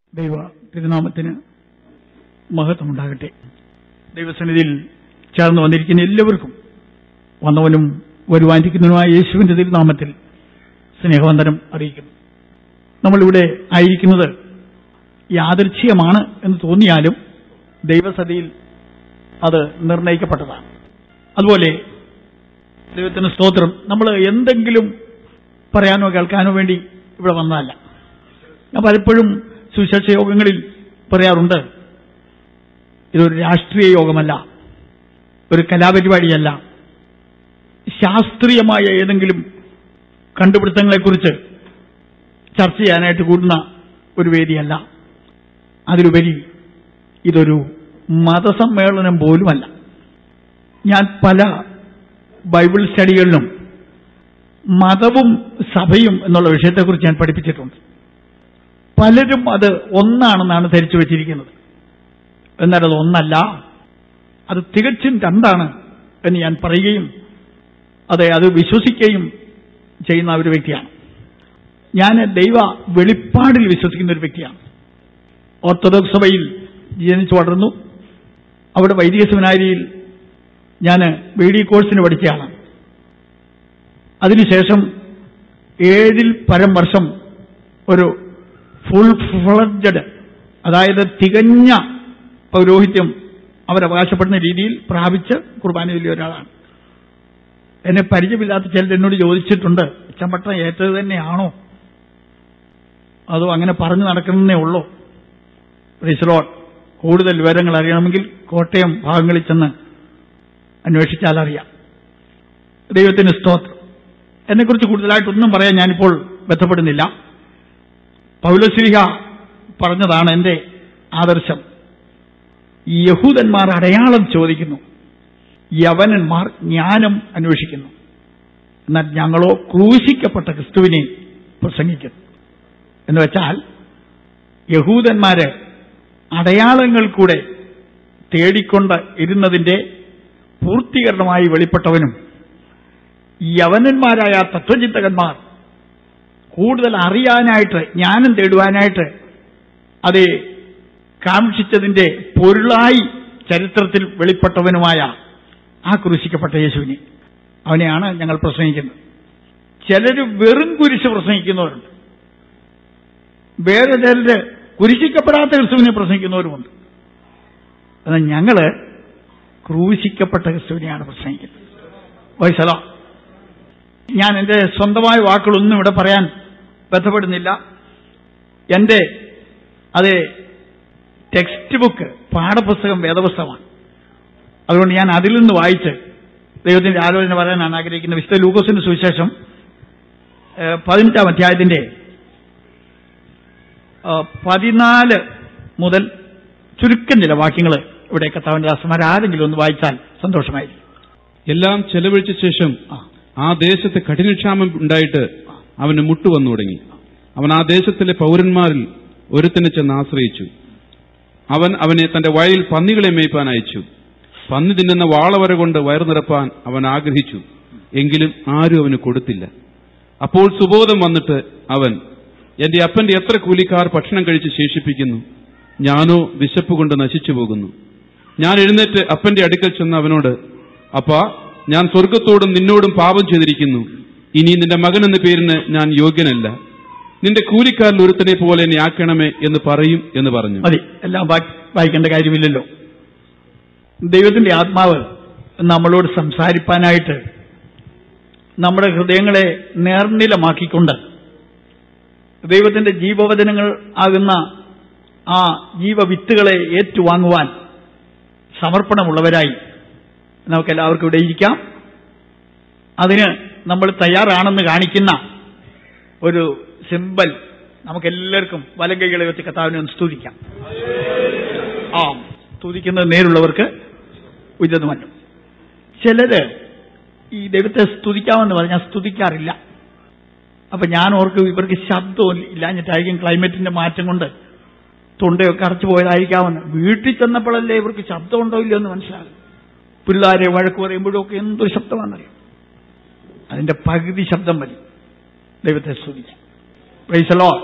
ദൈവ തിരുനാമത്തിന് മഹത്വമുണ്ടാകട്ടെ ദൈവസന്നിധിയിൽ ചേർന്ന് വന്നിരിക്കുന്ന എല്ലാവർക്കും വന്നവനും വരുവാനിരിക്കുന്നതിനുമായ യേശുവിന്റെ തിരുനാമത്തിൽ സ്നേഹവന്ദനം അറിയിക്കുന്നു നമ്മളിവിടെ ആയിരിക്കുന്നത് യാദൃച്ഛികമാണ് എന്ന് തോന്നിയാലും ദൈവസതിയിൽ അത് നിർണയിക്കപ്പെട്ടതാണ് അതുപോലെ ദൈവത്തിന് സ്തോത്രം നമ്മൾ എന്തെങ്കിലും പറയാനോ കേൾക്കാനോ വേണ്ടി ഇവിടെ വന്നതല്ല ഞാൻ പലപ്പോഴും സുവിശേഷ യോഗങ്ങളിൽ പറയാറുണ്ട് ഇതൊരു രാഷ്ട്രീയ യോഗമല്ല ഒരു കലാപരിപാടിയല്ല ശാസ്ത്രീയമായ ഏതെങ്കിലും കണ്ടുപിടുത്തങ്ങളെക്കുറിച്ച് ചർച്ച ചെയ്യാനായിട്ട് കൂടുന്ന ഒരു വേദിയല്ല അതിലുപരി ഇതൊരു മതസമ്മേളനം പോലുമല്ല ഞാൻ പല ബൈബിൾ സ്റ്റഡികളിലും മതവും സഭയും എന്നുള്ള വിഷയത്തെക്കുറിച്ച് ഞാൻ പഠിപ്പിച്ചിട്ടുണ്ട് പലരും അത് ഒന്നാണെന്നാണ് ധരിച്ചു വച്ചിരിക്കുന്നത് എന്നാൽ അത് ഒന്നല്ല അത് തികച്ചും രണ്ടാണ് എന്ന് ഞാൻ പറയുകയും അതെ അത് വിശ്വസിക്കുകയും ചെയ്യുന്ന ഒരു വ്യക്തിയാണ് ഞാൻ ദൈവ വെളിപ്പാടിൽ വിശ്വസിക്കുന്ന ഒരു വ്യക്തിയാണ് ഓർത്തഡോക്സ് സഭയിൽ ജനിച്ചു വളർന്നു അവിടെ വൈദിക സെമിനാരിയിൽ ഞാൻ ബി ഡി കോഴ്സിന് പഠിച്ചയാണ് അതിനുശേഷം ഏഴിൽ പരം വർഷം ഒരു ഫുൾ ഫ്ലഡ്ജഡ് അതായത് തികഞ്ഞ പൗരോഹിത്യം അവരവകാശപ്പെടുന്ന രീതിയിൽ പ്രാപിച്ച് കുർബാന ചൊല്ലിയ ഒരാളാണ് എന്നെ പരിചയമില്ലാത്ത ചിലർ എന്നോട് ചോദിച്ചിട്ടുണ്ട് ചമ്പട്ടം ഏറ്റത് തന്നെയാണോ അതോ അങ്ങനെ പറഞ്ഞു നടക്കുന്നതേ ഉള്ളൂ റിസലോട്ട് കൂടുതൽ വിവരങ്ങൾ അറിയണമെങ്കിൽ കോട്ടയം ഭാഗങ്ങളിൽ ചെന്ന് അന്വേഷിച്ചാൽ അറിയാം ദൈവത്തിന് സ്തോത്രം എന്നെക്കുറിച്ച് കൂടുതലായിട്ടൊന്നും പറയാൻ ഞാനിപ്പോൾ ബന്ധപ്പെടുന്നില്ല പൗലശ്രീഹ പറഞ്ഞതാണ് എന്റെ ആദർശം ഈ യഹൂദന്മാർ അടയാളം ചോദിക്കുന്നു യവനന്മാർ ജ്ഞാനം അന്വേഷിക്കുന്നു എന്നാൽ ഞങ്ങളോ ക്രൂശിക്കപ്പെട്ട ക്രിസ്തുവിനെ പ്രസംഗിക്കുന്നു എന്ന് വെച്ചാൽ യഹൂദന്മാര് അടയാളങ്ങൾ കൂടെ തേടിക്കൊണ്ട് ഇരുന്നതിന്റെ പൂർത്തീകരണമായി വെളിപ്പെട്ടവനും യവനന്മാരായ തത്വചിന്തകന്മാർ കൂടുതൽ അറിയാനായിട്ട് ജ്ഞാനം തേടുവാനായിട്ട് അത് കാക്ഷിച്ചതിന്റെ പൊരുളായി ചരിത്രത്തിൽ വെളിപ്പെട്ടവനുമായ ആ ക്രൂശിക്കപ്പെട്ട യേശുവിനെ അവനെയാണ് ഞങ്ങൾ പ്രസംഗിക്കുന്നത് ചിലര് വെറും കുരിശ് പ്രസംഗിക്കുന്നവരുണ്ട് വേറെ ചിലര് കുരിശിക്കപ്പെടാത്ത ക്രിസ്തുവിനെ പ്രസംഗിക്കുന്നവരുമുണ്ട് എന്നാൽ ഞങ്ങള് ക്രൂശിക്കപ്പെട്ട ക്രിസ്തുവിനെയാണ് പ്രസംഗിക്കുന്നത് വയസ്സല ഞാൻ എന്റെ സ്വന്തമായ വാക്കുകളൊന്നും ഇവിടെ പറയാൻ ബന്ധപ്പെടുന്നില്ല എന്റെ അത് ടെക്സ്റ്റ് ബുക്ക് പാഠപുസ്തകം വേദപുസ്തകമാണ് അതുകൊണ്ട് ഞാൻ അതിൽ നിന്ന് വായിച്ച് ദൈവത്തിന്റെ ആലോചന പറയാനാണ് ആഗ്രഹിക്കുന്നത് വിശുദ്ധ ലൂക്കോസിന്റെ സുവിശേഷം ഏഹ്, പതിനെട്ടാം അധ്യായത്തിന്റെ ഏഹ്, പതിനാല് മുതൽ ചുരുക്കം ചില വാക്യങ്ങൾ ഇവിടെ കത്താവിന്റെ ദാസന്മാർ ആരെങ്കിലും ഒന്ന് വായിച്ചാൽ സന്തോഷമായിരിക്കും എല്ലാം ചെലവഴിച്ച ശേഷം ആ. ആ ദേശത്ത് കഠിനക്ഷാമം ഉണ്ടായിട്ട് അവന് മുട്ടുവന്നു തുടങ്ങി അവൻ ആ ദേശത്തിലെ പൗരന്മാരിൽ ഒരുത്തനെ ചെന്ന് ആശ്രയിച്ചു അവൻ അവനെ തന്റെ വയലിൽ പന്നികളെ മേയ്പ്പാൻ അയച്ചു പന്നി തിന്നുന്ന വാളവര കൊണ്ട് വയറു നിറപ്പാൻ അവൻ ആഗ്രഹിച്ചു എങ്കിലും ആരും അവന് കൊടുത്തില്ല അപ്പോൾ സുബോധം വന്നിട്ട് അവൻ എന്റെ അപ്പന്റെ എത്ര കൂലിക്കാർ ഭക്ഷണം കഴിച്ച് ശേഷിപ്പിക്കുന്നു ഞാനോ വിശപ്പ് കൊണ്ട് നശിച്ചു പോകുന്നു ഞാൻ എഴുന്നേറ്റ് അപ്പന്റെ അടുക്കൽ ചെന്ന് അവനോട് അപ്പാ ഞാൻ സ്വർഗത്തോടും നിന്നോടും പാപം ചെയ്തിരിക്കുന്നു ഇനി നിന്റെ മകൻ എന്ന പേരിന് ഞാൻ യോഗ്യനല്ല നിന്റെ കൂലിക്കാരിൽ ഒരുത്തനെ പോലെ എന്നെ ആക്കണമേ എന്ന് പറയും എന്ന് പറഞ്ഞു മതി എല്ലാം വായി- വായിക്കേണ്ട കാര്യമില്ലല്ലോ ദൈവത്തിന്റെ ആത്മാവ് നമ്മളോട് സംസാരിപ്പാനായിട്ട് നമ്മുടെ ഹൃദയങ്ങളെ നേർനിലമാക്കിക്കൊണ്ട് ദൈവത്തിന്റെ ജീവവചനങ്ങൾ ആകുന്ന ആ ജീവവിത്തുകളെ ഏറ്റുവാങ്ങുവാൻ സമർപ്പണമുള്ളവരായി നമുക്ക് എല്ലാവർക്കും ഇവിടെ ഇരിക്കാം അതിന് നമ്മൾ തയ്യാറാണെന്ന് കാണിക്കുന്ന ഒരു സിമ്പൽ നമുക്കെല്ലാവർക്കും വലം കൈകളെ വെച്ച് കർത്താവിനെ ഒന്ന് സ്തുതിക്കാം ആ സ്തുതിക്കുന്നത് നേരുള്ളവർക്ക് ഉചിതമല്ല ചിലര് ഈ ദൈവത്തെ സ്തുതിക്കാമെന്ന് പറഞ്ഞാൽ സ്തുതിക്കാറില്ല അപ്പൊ ഞാൻ ഓർക്കും ഇവർക്ക് ശബ്ദവും ഇല്ലാഞ്ഞിട്ടായിരിക്കും ക്ലൈമറ്റിന്റെ മാറ്റം കൊണ്ട് തൊണ്ടയൊക്കെ അടച്ചു പോയതായിരിക്കാമെന്ന് വീട്ടിൽ ചെന്നപ്പോഴല്ലേ ഇവർക്ക് ശബ്ദമുണ്ടോ ഇല്ലയോ എന്ന് മനസ്സിലാകും പിള്ളേരെ വഴക്ക് പറയുമ്പോഴും ഒക്കെ എന്തൊരു ശബ്ദമാണെന്നറിയാം അതിന്റെ പകുതി ശബ്ദം മതി ദൈവത്തെ സ്തുതിക്കാം പ്രൈസലോ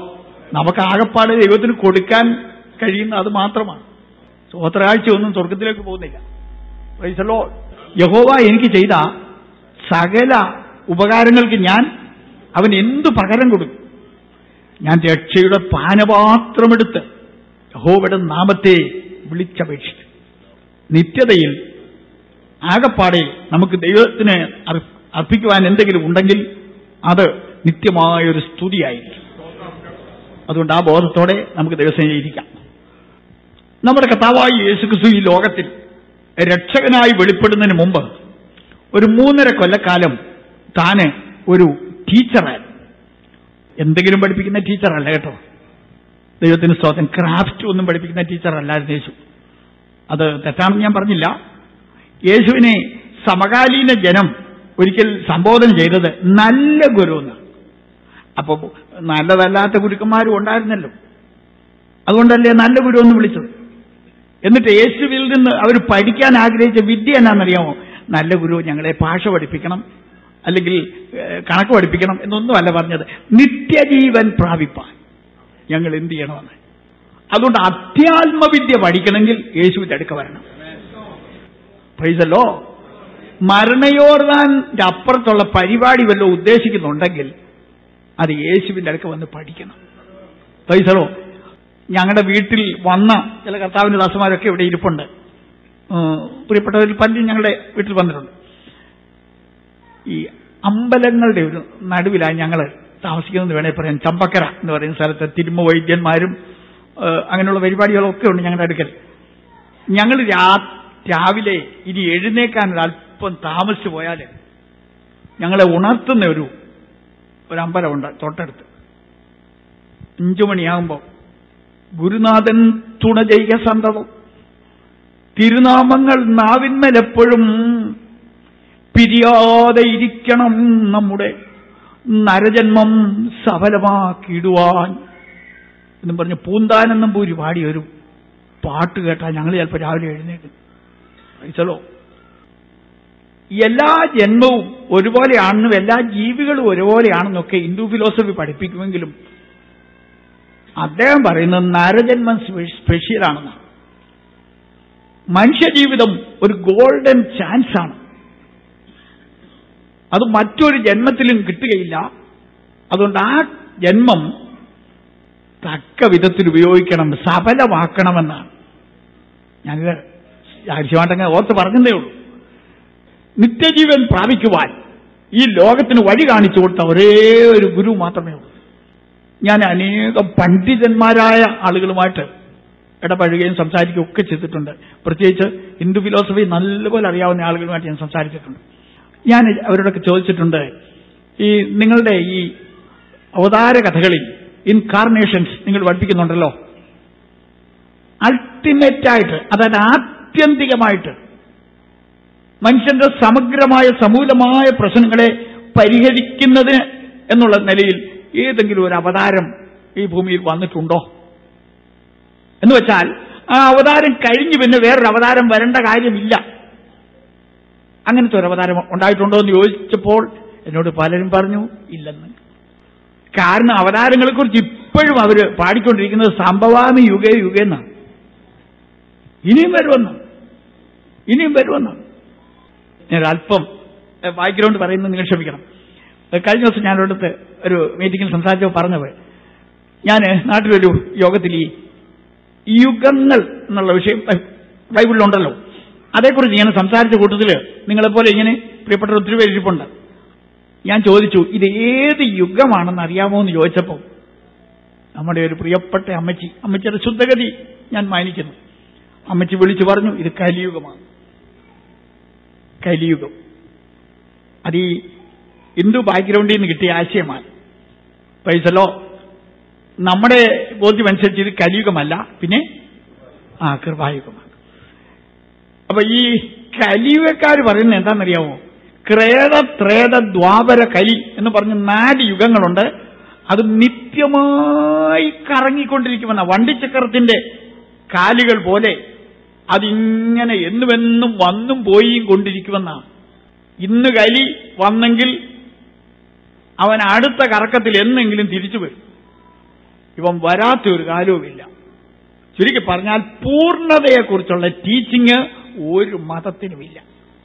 നമുക്ക് ആകപ്പാട് ദൈവത്തിന് കൊടുക്കാൻ കഴിയുന്ന അത് മാത്രമാണ് സ്വോത്രാഴ്ച ഒന്നും സ്വർഗത്തിലേക്ക് പോകുന്നില്ല പ്രൈസല്ലോ യഹോവ എനിക്ക് ചെയ്ത സകല ഉപകാരങ്ങൾക്ക് ഞാൻ അവൻ എന്തു പകരം കൊടുക്കും ഞാൻ രക്ഷയുടെ പാനപാത്രമെടുത്ത് യഹോവയുടെ നാമത്തെ വിളിച്ചപേക്ഷിച്ചു നിത്യതയിൽ ആകപ്പാടെ നമുക്ക് ദൈവത്തിന് അർ- അർപ്പിക്കുവാൻ എന്തെങ്കിലും ഉണ്ടെങ്കിൽ അത് നിത്യമായൊരു സ്തുതിയായിരിക്കും അതുകൊണ്ട് ആ ബോധത്തോടെ നമുക്ക് ദിവസം ഇരിക്കാം നമ്മുടെ കർത്താവായ യേശുക്രിസ്തു ഈ ലോകത്തിൽ രക്ഷകനായി വെളിപ്പെടുന്നതിന് മുമ്പ് ഒരു മൂന്നര കൊല്ലക്കാലം താന് ഒരു ടീച്ചറായിരുന്നു എന്തെങ്കിലും പഠിപ്പിക്കുന്ന ടീച്ചറല്ല കേട്ടോ ദൈവത്തിന് സ്തോത്രം ക്രാഫ്റ്റ് ഒന്നും പഠിപ്പിക്കുന്ന ടീച്ചറല്ലായിരുന്നു യേശു അത് തെറ്റാണെന്ന് ഞാൻ പറഞ്ഞില്ല യേശുവിനെ സമകാലീന ജനം ഒരിക്കൽ സംബോധന ചെയ്തത് നല്ല ഗുരു എന്ന് അപ്പൊ നല്ലതല്ലാത്ത ഗുരുക്കന്മാരും ഉണ്ടായിരുന്നല്ലോ അതുകൊണ്ടല്ലേ നല്ല ഗുരു എന്ന് വിളിച്ചത് എന്നിട്ട് യേശുവിൽ നിന്ന് അവർ പഠിക്കാൻ ആഗ്രഹിച്ച വിദ്യ എന്നാണെന്നറിയാമോ നല്ല ഗുരു ഞങ്ങളെ ഭാഷ പഠിപ്പിക്കണം അല്ലെങ്കിൽ ഏഹ്, കണക്ക് പഠിപ്പിക്കണം എന്നൊന്നുമല്ല പറഞ്ഞത് നിത്യജീവൻ പ്രാപിപ്പാൻ ഞങ്ങൾ എന്ത് ചെയ്യണമെന്ന് അതുകൊണ്ട് അധ്യാത്മവിദ്യ പഠിക്കണമെങ്കിൽ യേശുവിന്റെ അടുക്ക വരണം പ്രൈസല്ലോ മരണയോർദാന്റെ അപ്പുറത്തുള്ള പരിപാടി വല്ലതും ഉദ്ദേശിക്കുന്നുണ്ടെങ്കിൽ അത് യേശുവിന്റെ അടുക്ക വന്ന് പഠിക്കണം പ്രൈസലോ ഞങ്ങളുടെ വീട്ടിൽ വന്ന ചില കർത്താവിന്റെ ദാസന്മാരൊക്കെ ഇവിടെ ഇരിപ്പുണ്ട് ഉം, പ്രിയപ്പെട്ടവരിൽ പലരും ഞങ്ങളുടെ വീട്ടിൽ വന്നിട്ടുണ്ട് ഈ അമ്പലങ്ങളുടെ ഒരു നടുവിലാണ് ഞങ്ങൾ താമസിക്കുന്നത് വേണേൽ പറയാം ചമ്പക്കര എന്ന് പറയുന്ന സ്ഥലത്ത് തിരുമ വൈദ്യന്മാരും ഏഹ്, അങ്ങനെയുള്ള പരിപാടികളൊക്കെ ഉണ്ട് ഞങ്ങളുടെ അടുക്കൽ ഞങ്ങൾ രാ- രാവിലെ ഇനി എഴുന്നേക്കാൻ ഒരു അല്പം താമസിച്ചു പോയാൽ ഞങ്ങളെ ഉണർത്തുന്ന ഒരു ഒരു അമ്പലമുണ്ട് തൊട്ടടുത്ത് അഞ്ചു മണിയാകുമ്പോൾ ഗുരുനാഥൻ തുണ ചെയ്യുക സന്തതം തിരുനാമങ്ങൾ നാവിന്മേലെപ്പോഴും പിരിയാതെ ഇരിക്കണം നമ്മുടെ നരജന്മം സഫലമാക്കിയിടുവാൻ എന്നും പറഞ്ഞ് പൂന്താനം നമ്പൂരി പാടിയ ഒരു പാട്ട് കേട്ടാൽ ഞങ്ങൾ ചിലപ്പോൾ രാവിലെ എഴുന്നേക്കും മനസ്സിലോ എല്ലാ ജന്മവും ഒരുപോലെയാണെന്നും എല്ലാ ജീവികളും ഒരുപോലെയാണെന്നൊക്കെ ഹിന്ദു ഫിലോസഫി പഠിപ്പിക്കുമെങ്കിലും അദ്ദേഹം പറയുന്നത് നരജന്മം സ്പെ- സ്പെഷ്യലാണെന്നാണ് മനുഷ്യജീവിതം ഒരു ഗോൾഡൻ ചാൻസ് ആണ് അത് മറ്റൊരു ജന്മത്തിലും കിട്ടുകയില്ല അതുകൊണ്ട് ആ ജന്മം തക്ക വിധത്തിൽ ഉപയോഗിക്കണം സഫലമാക്കണമെന്നാണ് ഞാനിത് ആവശ്യമായിട്ടങ്ങ് ഓർത്ത് പറഞ്ഞതേ ഉള്ളൂ നിത്യജീവൻ പ്രാപിക്കുവാൻ ഈ ലോകത്തിന് വഴി കാണിച്ചു കൊടുത്ത ഒരേ ഒരു ഗുരു മാത്രമേ ഉള്ളൂ ഞാൻ അനേകം പണ്ഡിതന്മാരായ ആളുകളുമായിട്ട് ഇടപഴകുകയും സംസാരിക്കുകയും ഒക്കെ ചെയ്തിട്ടുണ്ട് പ്രത്യേകിച്ച് ഹിന്ദു ഫിലോസഫി നല്ലപോലെ അറിയാവുന്ന ആളുകളുമായിട്ട് ഞാൻ സംസാരിച്ചിട്ടുണ്ട് ഞാൻ അവരോടൊക്കെ ചോദിച്ചിട്ടുണ്ട് ഈ നിങ്ങളുടെ ഈ അവതാര കഥകളിൽ ഇൻകാർണേഷൻസ് നിങ്ങൾ പഠിപ്പിക്കുന്നുണ്ടല്ലോ അൾട്ടിമേറ്റായിട്ട് അതായത് ആത്യന്തികമായിട്ട് മനുഷ്യന്റെ സമഗ്രമായ സമൂലമായ പ്രശ്നങ്ങളെ പരിഹരിക്കുന്നതിന് എന്നുള്ള നിലയിൽ ഏതെങ്കിലും ഒരു അവതാരം ഈ ഭൂമിയിൽ വന്നിട്ടുണ്ടോ എന്ന് വെച്ചാൽ ആ അവതാരം കഴിഞ്ഞ് പിന്നെ വേറൊരു അവതാരം വരേണ്ട കാര്യമില്ല അങ്ങനത്തെ ഒരു അവതാരം ഉണ്ടായിട്ടുണ്ടോ എന്ന് ചോദിച്ചപ്പോൾ എന്നോട് പലരും പറഞ്ഞു ഇല്ലെന്ന് കാരണം അവതാരങ്ങളെ കുറിച്ച് ഇപ്പോഴും അവര് പാടിക്കൊണ്ടിരിക്കുന്നത് സംഭവാമി യുഗേ യുഗേ എന്നാണ് ഇനിയും വരുമെന്ന് ഇനിയും വരുമെന്ന് ഞാൻ അല്പം ബാക്ക്ഗ്രൗണ്ട് പറയുന്നത് നിങ്ങൾ ക്ഷമിക്കണം ഏഹ് കഴിഞ്ഞ ദിവസം ഞാൻ ഒരിടത്ത് ഒരു മീറ്റിംഗിൽ സംസാരിച്ചപ്പോൾ പറഞ്ഞത് ഞാൻ നാട്ടിലൊരു യോഗത്തിൽ ഈ യുഗങ്ങൾ എന്നുള്ള വിഷയം ബൈ- ബൈബിളിലുണ്ടല്ലോ അതേക്കുറിച്ച് ഞാൻ സംസാരിച്ച കൂട്ടത്തിൽ നിങ്ങളെപ്പോലെ ഇങ്ങനെ പ്രിയപ്പെട്ട ഒത്തിരി പേര് ഇരിപ്പുണ്ട് ഞാൻ ചോദിച്ചു ഇത് ഏത് യുഗമാണെന്ന് അറിയാമോ എന്ന് ചോദിച്ചപ്പോൾ നമ്മുടെ ഒരു പ്രിയപ്പെട്ട അമ്മച്ചി അമ്മച്ചിയുടെ ശുദ്ധഗതി ഞാൻ മാനിക്കുന്നു അമ്മച്ചി വിളിച്ചു പറഞ്ഞു ഇത് കലിയുഗമാണ് കലിയുഗം അത് ഈ ഹിന്ദു ബാക്ക്ഗ്രൗണ്ടിൽ നിന്ന് കിട്ടിയ ആശയമാണ് പൈസലോ നമ്മുടെ ബോധ്യമനുസരിച്ച് ഇത് കലിയുഗമല്ല പിന്നെ ആ കൃപായുഗമാണ് അപ്പൊ ഈ കലിയുഗക്കാർ പറയുന്നത് എന്താണെന്നറിയാമോ ക്രേത ത്രേത ദ്വാപര കലി എന്ന് പറഞ്ഞ നാല് യുഗങ്ങളുണ്ട് അത് നിത്യമായി കറങ്ങിക്കൊണ്ടിരിക്കുമെന്ന വണ്ടിച്ചക്രത്തിന്റെ കാലുകൾ പോലെ അതിങ്ങനെ എന്നുമെന്നും വന്നും പോയും കൊണ്ടിരിക്കുമെന്നാണ് ഇന്ന് കലി വന്നെങ്കിൽ അവൻ അടുത്ത കറക്കത്തിൽ എന്നെങ്കിലും തിരിച്ചു വരും ഇവൻ വരാത്ത ഒരു കാലവുമില്ല ചുരുക്കി പറഞ്ഞാൽ പൂർണ്ണതയെക്കുറിച്ചുള്ള ടീച്ചിങ് ഒരു മതത്തിനുമില്ല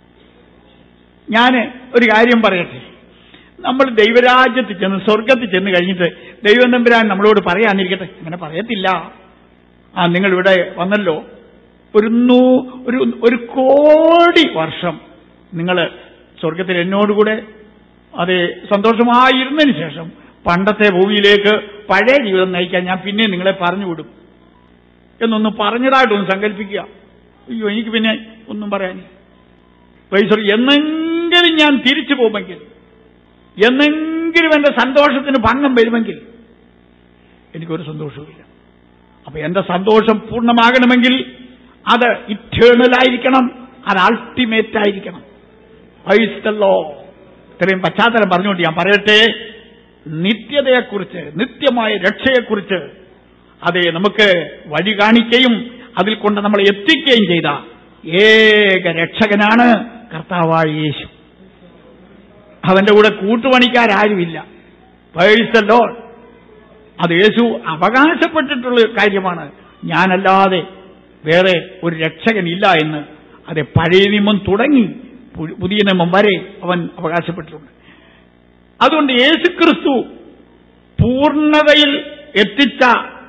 ഞാൻ ഒരു കാര്യം പറയട്ടെ നമ്മൾ ദൈവരാജ്യത്തിൽ ചെന്ന് സ്വർഗത്തിൽ ചെന്ന് കഴിഞ്ഞിട്ട് ദൈവം തമ്പുരാൻ നമ്മളോട് പറയാന്നിരിക്കട്ടെ അങ്ങനെ പറയത്തില്ല ആ നിങ്ങൾ ഇവിടെ വന്നല്ലോ ഒരു നൂ ഒരു ഒരു കോടി വർഷം നിങ്ങൾ സ്വർഗത്തിൽ എന്നോടുകൂടെ അത് സന്തോഷമായിരുന്നതിന് ശേഷം പണ്ടത്തെ ഭൂമിയിലേക്ക് പഴയ ജീവിതം നയിക്കാൻ ഞാൻ പിന്നെ നിങ്ങളെ പറഞ്ഞു വിടും എന്നൊന്ന് പറഞ്ഞതായിട്ടൊന്ന് സങ്കല്പിക്കുക അയ്യോ എനിക്ക് പിന്നെ ഒന്നും പറയാനില്ല വൈസർ എന്നെങ്കിലും ഞാൻ തിരിച്ചു പോകുമെങ്കിൽ എന്നെങ്കിലും എന്റെ സന്തോഷത്തിന് ഭംഗം വരുമെങ്കിൽ എനിക്കൊരു സന്തോഷവുമില്ല അപ്പൊ എന്റെ സന്തോഷം പൂർണ്ണമാകണമെങ്കിൽ അത് ഇറ്റേണൽ ആയിരിക്കണം അത് അൾട്ടിമേറ്റ് ആയിരിക്കണം വൈസ്തല്ലോ ഇത്രയും പശ്ചാത്തലം പറഞ്ഞുകൊണ്ട് ഞാൻ പറയട്ടെ നിത്യതയെക്കുറിച്ച് നിത്യമായ രക്ഷയെക്കുറിച്ച് അതെ നമുക്ക് വഴി കാണിക്കുകയും അതിൽ കൊണ്ട് നമ്മളെ എത്തിക്കുകയും ചെയ്ത ഏക രക്ഷകനാണ് കർത്താവായ യേശു അവന്റെ കൂടെ കൂട്ടുപണിക്കാരാരുമില്ല പേഴ്സല്ലോ അത് യേശു അവകാശപ്പെട്ടിട്ടുള്ള കാര്യമാണ് ഞാനല്ലാതെ വേറെ ഒരു രക്ഷകനില്ല എന്ന് അതെ പഴയ നിയമം തുടങ്ങി പു- പുതിയ നിയമം വരെ അവൻ അവകാശപ്പെട്ടിട്ടുണ്ട് അതുകൊണ്ട് യേശുക്രിസ്തു പൂർണ്ണതയിൽ എത്തിച്ച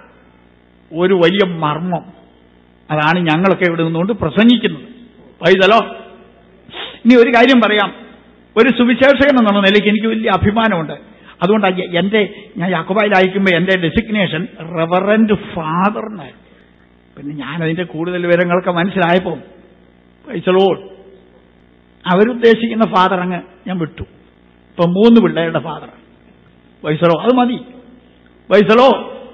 ഒരു വലിയ മർമ്മം അതാണ് ഞങ്ങളൊക്കെ ഇവിടെ നിന്നുകൊണ്ട് പ്രസംഗിക്കുന്നത് വൈതലോ ഇനി ഒരു കാര്യം പറയാം ഒരു സുവിശേഷകൻ എന്നുള്ള നിലയ്ക്ക് എനിക്ക് വലിയ അഭിമാനമുണ്ട് അതുകൊണ്ട് അയ്യ- എന്റെ ഞാൻ യാക്കോബായിൽ അയക്കുമ്പോൾ എന്റെ ഡെസിഗ്നേഷൻ റെവറന്റ് ഫാദർ എന്നായിരുന്നു പിന്നെ ഞാനതിന്റെ കൂടുതൽ വിവരങ്ങളൊക്കെ മനസ്സിലായപ്പോൾ പൈസളോ അവരുദ്ദേശിക്കുന്ന ഫാദർ അങ്ങ് ഞാൻ വിട്ടു ഇപ്പൊ മൂന്ന് പിള്ളേരുടെ ഫാദർ വൈസളോ അത് മതി വൈസളോ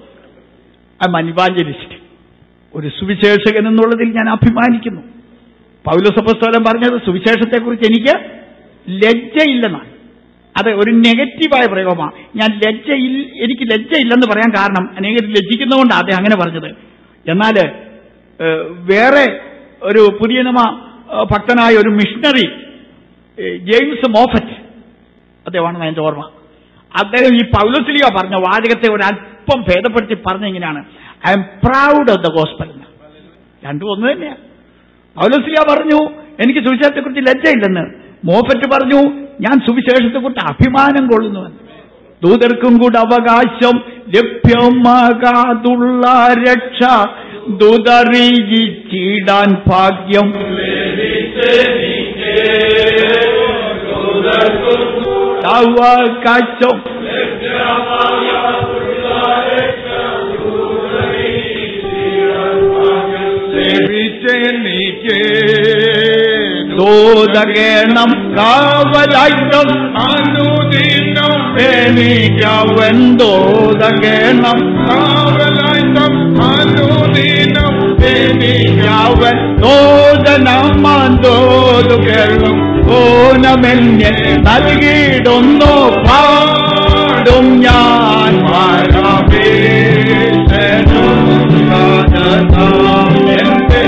ഐ മനിവാഞ്ചലിസ്റ്റ് ഒരു സുവിശേഷകൻ എന്നുള്ളതിൽ ഞാൻ അഭിമാനിക്കുന്നു പൗലോസപ്പസ്തോലം പറഞ്ഞത് സുവിശേഷത്തെക്കുറിച്ച് എനിക്ക് ലജ്ജയില്ലെന്നാണ് അത് ഒരു നെഗറ്റീവായ പ്രയോഗമാണ് ഞാൻ ലജ്ജയിൽ എനിക്ക് ലജ്ജയില്ലെന്ന് പറയാൻ കാരണം അനേകം ലജ്ജിക്കുന്നതുകൊണ്ടാണ് അദ്ദേഹം അങ്ങനെ പറഞ്ഞത് എന്നാൽ ഏഹ്, വേറെ ഒരു പുതിയ നമ ഏഹ്, ഭക്തനായ ഒരു മിഷണറി ഏഹ്, ജെയിംസ് മോഫറ്റ് അദ്ദേഹമാണ് എന്റെ ഓർമ്മ അദ്ദേഹം ഈ പൗലോസ്ലിയ പറഞ്ഞ വാചകത്തെ ഒരു അല്പം ഭേദപ്പെടുത്തി പറഞ്ഞ ഇങ്ങനെയാണ് I'm proud of the gospel എന്ന് രണ്ടും ഒന്ന് തന്നെയാണ് പൗലോസ്ലിയ പറഞ്ഞു എനിക്ക് സുവിശേഷത്തെക്കുറിച്ച് ലജ്ജയില്ലെന്ന് മോഫറ്റ് പറഞ്ഞു ഞാൻ സുവിശേഷത്തെക്കുറിച്ച് അഭിമാനം കൊള്ളുന്നുവെന്ന് ദൂതർക്കും കൂടെ അവകാശം ലഭ്യമാകാതുള്ള രക്ഷ ദൂതറിയിച്ചിടാൻ ഭാഗ്യം അവകാശം ലഭിച്ചെനിക്ക് ദൂതഗേണം കാവലായിട്ടം അനുദിനം എനിക്കവൻ ദൂതഗേണം കാവലായിട്ടം അനുദിനം അവൻ തോതനമാന്തോതു കേൾക്കും ഓനമെന്നെ നൽകിയിടുന്നു പാടും ഞാൻ പരമേശ്വരനും സദതാം എന്റെ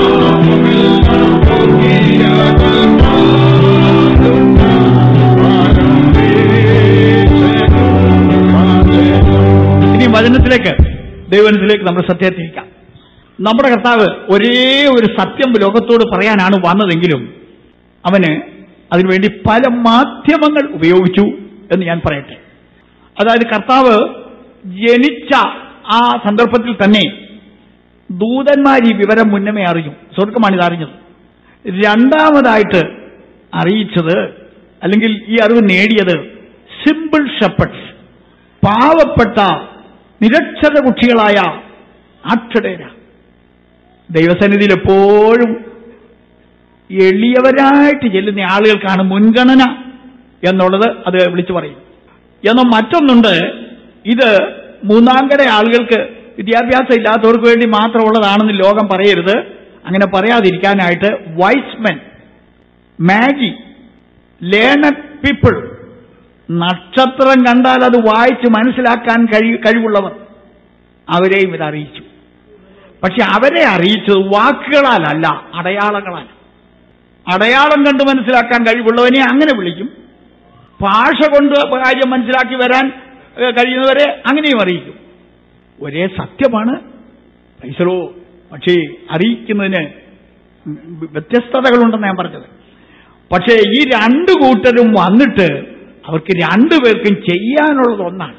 ഇനി വചനത്തിലേക്ക് ദൈവനത്തിലേക്ക് നമ്മൾ സത്യത്തിരിക്കാം നമ്മുടെ കർത്താവ് ഒരേ ഒരു സത്യം ലോകത്തോട് പറയാനാണ് വന്നതെങ്കിലും അവന് അതിനുവേണ്ടി പല മാധ്യമങ്ങൾ ഉപയോഗിച്ചു എന്ന് ഞാൻ പറയട്ടെ അതായത് കർത്താവ് ജനിച്ച ആ സന്ദർഭത്തിൽ തന്നെ ദൂതന്മാർ ഈ വിവരം മുന്നമേ അറിഞ്ഞു സ്വർഗമാണ് ഇത് അറിഞ്ഞത് രണ്ടാമതായിട്ട് അറിയിച്ചത് അല്ലെങ്കിൽ ഈ അറിവ് നേടിയത് സിമ്പിൾ ഷെപ്പഡ്സ് പാവപ്പെട്ട നിരക്ഷര കുട്ടികളായ ആക്ഷടേര ദൈവസന്നിധിയിൽ എപ്പോഴും എളിയവരായിട്ട് ചെല്ലുന്ന ആളുകൾക്കാണ് മുൻഗണന എന്നുള്ളത് അത് വിളിച്ചു പറയും എന്നാൽ മറ്റൊന്നുണ്ട് ഇത് മൂന്നാംകര ആളുകൾക്ക് വിദ്യാഭ്യാസം ഇല്ലാത്തവർക്ക് വേണ്ടി മാത്രമുള്ളതാണെന്ന് ലോകം പറയരുത് അങ്ങനെ പറയാതിരിക്കാനായിട്ട് വൈസ്മെൻ മാഗി ലേണഡ് പീപ്പിൾ നക്ഷത്രം കണ്ടാൽ അത് വായിച്ച് മനസ്സിലാക്കാൻ കഴി കഴിവുള്ളവർ അവരെയും ഇത് അറിയിച്ചു പക്ഷെ അവരെ അറിയിച്ചത് വാക്കുകളാലല്ല അടയാളങ്ങളാൽ അടയാളം കണ്ട് മനസ്സിലാക്കാൻ കഴിവുള്ളവനെ അങ്ങനെ വിളിക്കും ഭാഷ കൊണ്ട് കാര്യം മനസ്സിലാക്കി വരാൻ ഏഹ്, കഴിയുന്നവരെ അങ്ങനെയും അറിയിക്കും ഒരേ സത്യമാണ് പൈസലോ പക്ഷേ അറിയിക്കുന്നതിന് വ്യത്യസ്തതകളുണ്ടെന്ന് ഞാൻ പറഞ്ഞത് പക്ഷേ ഈ രണ്ട് കൂട്ടരും വന്നിട്ട് അവർക്ക് രണ്ടുപേർക്കും ചെയ്യാനുള്ളത് ഒന്നാണ്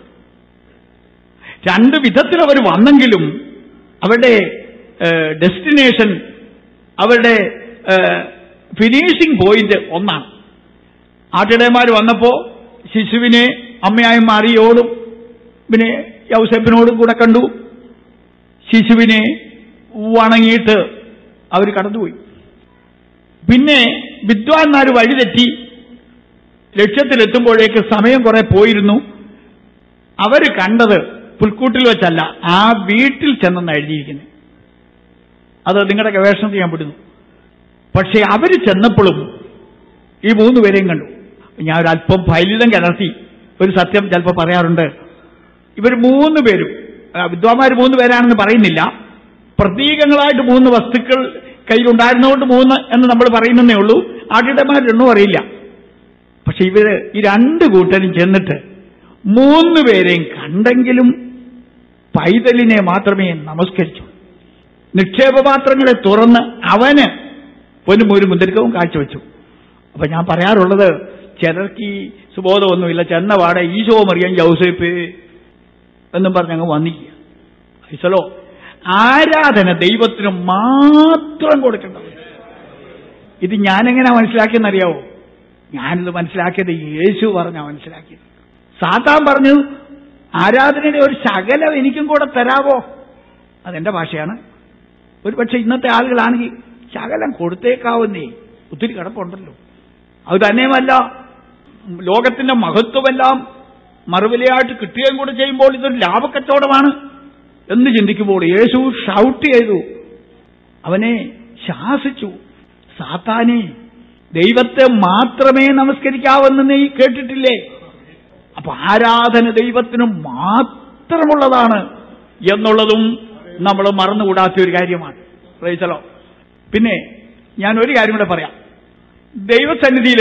രണ്ട് വിധത്തിൽ അവർ വന്നെങ്കിലും അവരുടെ ഡെസ്റ്റിനേഷൻ അവരുടെ ഫിനിഷിംഗ് പോയിന്റ് ഒന്നാണ് ആട്ടിടയന്മാർ വന്നപ്പോ ശിശുവിനെ അമ്മയായ മാറിയോടും പിന്നെ യൗസേപ്പിനോടും കൂടെ കണ്ടു ശിശുവിനെ വണങ്ങിയിട്ട് അവർ കടന്നുപോയി പിന്നെ വിദ്വാൻമാർ വഴിതെറ്റി ലക്ഷ്യത്തിലെത്തുമ്പോഴേക്ക് സമയം കുറെ പോയിരുന്നു അവർ കണ്ടത് പുൽക്കൂട്ടിൽ വെച്ചല്ല ആ വീട്ടിൽ ചെന്നെന്ന് എഴുതിയിരിക്കുന്നത് അത് നിങ്ങളുടെ ഗവേഷണത്തിൽ ഞാൻ വിടുന്നു പക്ഷേ അവർ ചെന്നപ്പോഴും ഈ മൂന്ന് പേരെയും കണ്ടു ഞാൻ ഒരു അല്പം ഫലിതം കിടത്തി ഒരു സത്യം ചിലപ്പോൾ പറയാറുണ്ട് ഇവർ മൂന്ന് പേരും വിദ്വാന്മാർ മൂന്ന് പേരാണെന്ന് പറയുന്നില്ല പ്രതീകങ്ങളായിട്ട് മൂന്ന് വസ്തുക്കൾ കയ്യിലുണ്ടായിരുന്നതുകൊണ്ട് മൂന്ന് എന്ന് നമ്മൾ പറയുന്നതേ ഉള്ളൂ ആട്ടിടമാർ രണ്ടും അറിയില്ല പക്ഷെ ഇവര് ഈ രണ്ട് കൂട്ടരും ചെന്നിട്ട് മൂന്ന് പേരെയും കണ്ടെങ്കിലും പൈതലിനെ മാത്രമേ നമസ്കരിച്ചു നിക്ഷേപപാത്രങ്ങളെ തുറന്ന് അവന് പൊന്നും ഒരു മുന്തിരിക്കവും കാഴ്ചവെച്ചു അപ്പൊ ഞാൻ പറയാറുള്ളത് ചിലർക്ക് ഈ സുബോധമൊന്നുമില്ല ചെന്ന പാടെ ഈശോ മറിയാൻ ജൗസേപ്പ് എന്നും പറഞ്ഞങ്ങ് വന്നിക്കുക ഈശലോ ആരാധന ദൈവത്തിന് മാത്രം കൊടുക്കേണ്ടത് ഇത് ഞാനെങ്ങനെ മനസ്സിലാക്കിയെന്നറിയാവോ ഞാനിത് മനസ്സിലാക്കിയത് യേശു പറഞ്ഞാ മനസ്സിലാക്കിയത് സാത്താൻ പറഞ്ഞു ആരാധനയുടെ ഒരു ശകലം എനിക്കും കൂടെ തരാവോ അതെന്റെ ഭാഷയാണ് ഒരു പക്ഷെ ഇന്നത്തെ ആളുകളാണെങ്കിൽ ശകലം കൊടുത്തേക്കാവുന്നേ ഒത്തിരി കിടപ്പുണ്ടല്ലോ അത് തന്നെയുമല്ല ലോകത്തിന്റെ മഹത്വമെല്ലാം മറുവിലയായിട്ട് കിട്ടുകയും കൂടെ ചെയ്യുമ്പോൾ ഇതൊരു ലാഭക്കച്ചവടമാണ് എന്ന് ചിന്തിക്കുമ്പോൾ യേശു ഷൗട്ട് ചെയ്തു അവനെ ശാസിച്ചു സാത്താനെ ദൈവത്തെ മാത്രമേ നമസ്കരിക്കാവെന്ന് നീ കേട്ടിട്ടില്ലേ അപ്പൊ ആരാധന ദൈവത്തിന് മാത്രമുള്ളതാണ് എന്നുള്ളതും നമ്മൾ മറന്നുകൂടാത്ത ഒരു കാര്യമാണ് പ്രൈസലോ പിന്നെ ഞാൻ ഒരു കാര്യം കൂടെ പറയാം ദൈവസന്നിധിയിൽ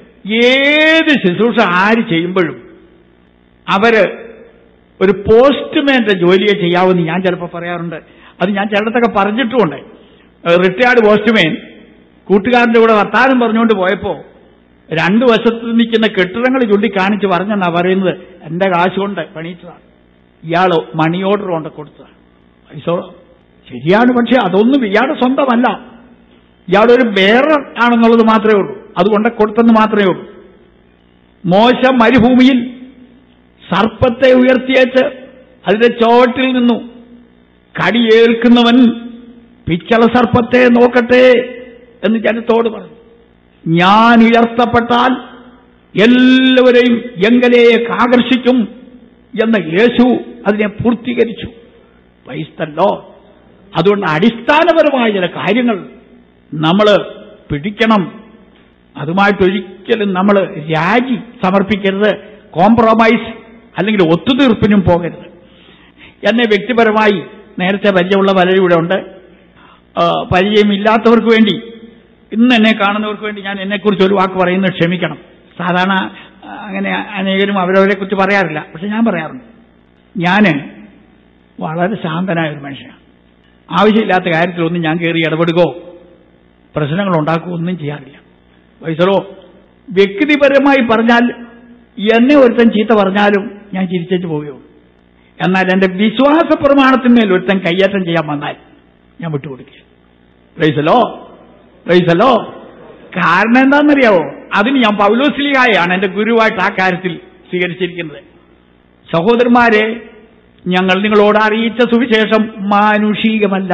ഏത് ശുശ്രൂഷ ആര് ചെയ്യുമ്പോഴും അവര് ഒരു പോസ്റ്റ്മാന്റെ ജോലിയെ ചെയ്യാവുന്ന ഞാൻ ചിലപ്പോൾ പറയാറുണ്ട് അത് ഞാൻ ചിലടത്തൊക്കെ പറഞ്ഞിട്ടുമുണ്ട് റിട്ടയർഡ് പോസ്റ്റ്മാൻ കൂട്ടുകാരന്റെ കൂടെ വർത്താനം പറഞ്ഞുകൊണ്ട് പോയപ്പോ രണ്ടു വശത്ത് നിൽക്കുന്ന കെട്ടിടങ്ങൾ ചൂണ്ടിക്കാണിച്ച് പറഞ്ഞെന്നാ പറയുന്നത് എന്റെ കാശ് കൊണ്ട് പണിയിച്ചതാണ് ഇയാള് മണി ഓർഡർ കൊണ്ട് കൊടുത്തതാണ് പൈസ ശരിയാണ് പക്ഷെ അതൊന്നും ഇയാളുടെ സ്വന്തമല്ല ഇയാളൊരു ബേറർ ആണെന്നുള്ളത് മാത്രമേ ഉള്ളൂ അതുകൊണ്ട് കൊടുത്തെന്ന് മാത്രമേ ഉള്ളൂ മോശം മരുഭൂമിയിൽ സർപ്പത്തെ ഉയർത്തിയേച്ച് അതിന്റെ ചോട്ടിൽ നിന്നു കടിയേൽക്കുന്നവൻ പിച്ചള സർപ്പത്തെ നോക്കട്ടെ എന്ന് ജനത്തോട് പറഞ്ഞു ഞാൻ ഉയർത്തപ്പെട്ടാൽ എല്ലാവരെയും എങ്കലേക്ക് ആകർഷിക്കും എന്ന യേശു അതിനെ പൂർത്തീകരിച്ചു പൈസ്തല്ലോ അതുകൊണ്ട് അടിസ്ഥാനപരമായ ചില കാര്യങ്ങൾ നമ്മൾ പിടിക്കണം അതുമായിട്ടൊരിക്കലും നമ്മൾ രാജി സമർപ്പിക്കരുത് കോംപ്രമൈസ് അല്ലെങ്കിൽ ഒത്തുതീർപ്പിനും പോകരുത് എന്നെ വ്യക്തിപരമായി നേരത്തെ പരിചയമുള്ള പലരും ഇവിടെ ഉണ്ട് ആ, പരിചയമില്ലാത്തവർക്ക് വേണ്ടി ഇന്ന് എന്നെ കാണുന്നവർക്ക് വേണ്ടി ഞാൻ എന്നെക്കുറിച്ച് ഒരു വാക്ക് പറയുന്നത് ക്ഷമിക്കണം സാധാരണ ആ, അങ്ങനെ അനേകരും അവരവരെ കുറിച്ച് പറയാറില്ല പക്ഷെ ഞാൻ പറയാറുണ്ട് ഞാൻ വളരെ ശാന്തനായ ഒരു മനുഷ്യനാണ് ആവശ്യമില്ലാത്ത കാര്യത്തിലൊന്നും ഞാൻ കയറി ഇടപെടുകയോ പ്രശ്നങ്ങൾ ഉണ്ടാക്കുകയോ ഒന്നും ചെയ്യാറില്ല വൈസറോ വ്യക്തിപരമായി പറഞ്ഞാൽ എന്നെ ഒരുത്തൻ ചീത്ത പറഞ്ഞാലും ഞാൻ ചിരിച്ചേച്ച് പോവുകയുള്ളൂ എന്നാൽ എന്റെ വിശ്വാസ പ്രമാണത്തിന്മേൽ ഒരുത്തൻ കയ്യേറ്റം ചെയ്യാൻ വന്നാൽ ഞാൻ വിട്ടുകൊടുക്കുക റൈസലോ റൈസലോ കാരണം എന്താണെന്നറിയാവോ അതിന് ഞാൻ പൗലോസ്ലിഹായാണ് എന്റെ ഗുരുവായിട്ട് ആ കാര്യത്തിൽ സ്വീകരിച്ചിരിക്കുന്നത് സഹോദരന്മാരെ ഞങ്ങൾ നിങ്ങളോട് അറിയിച്ച സുവിശേഷം മാനുഷികമല്ല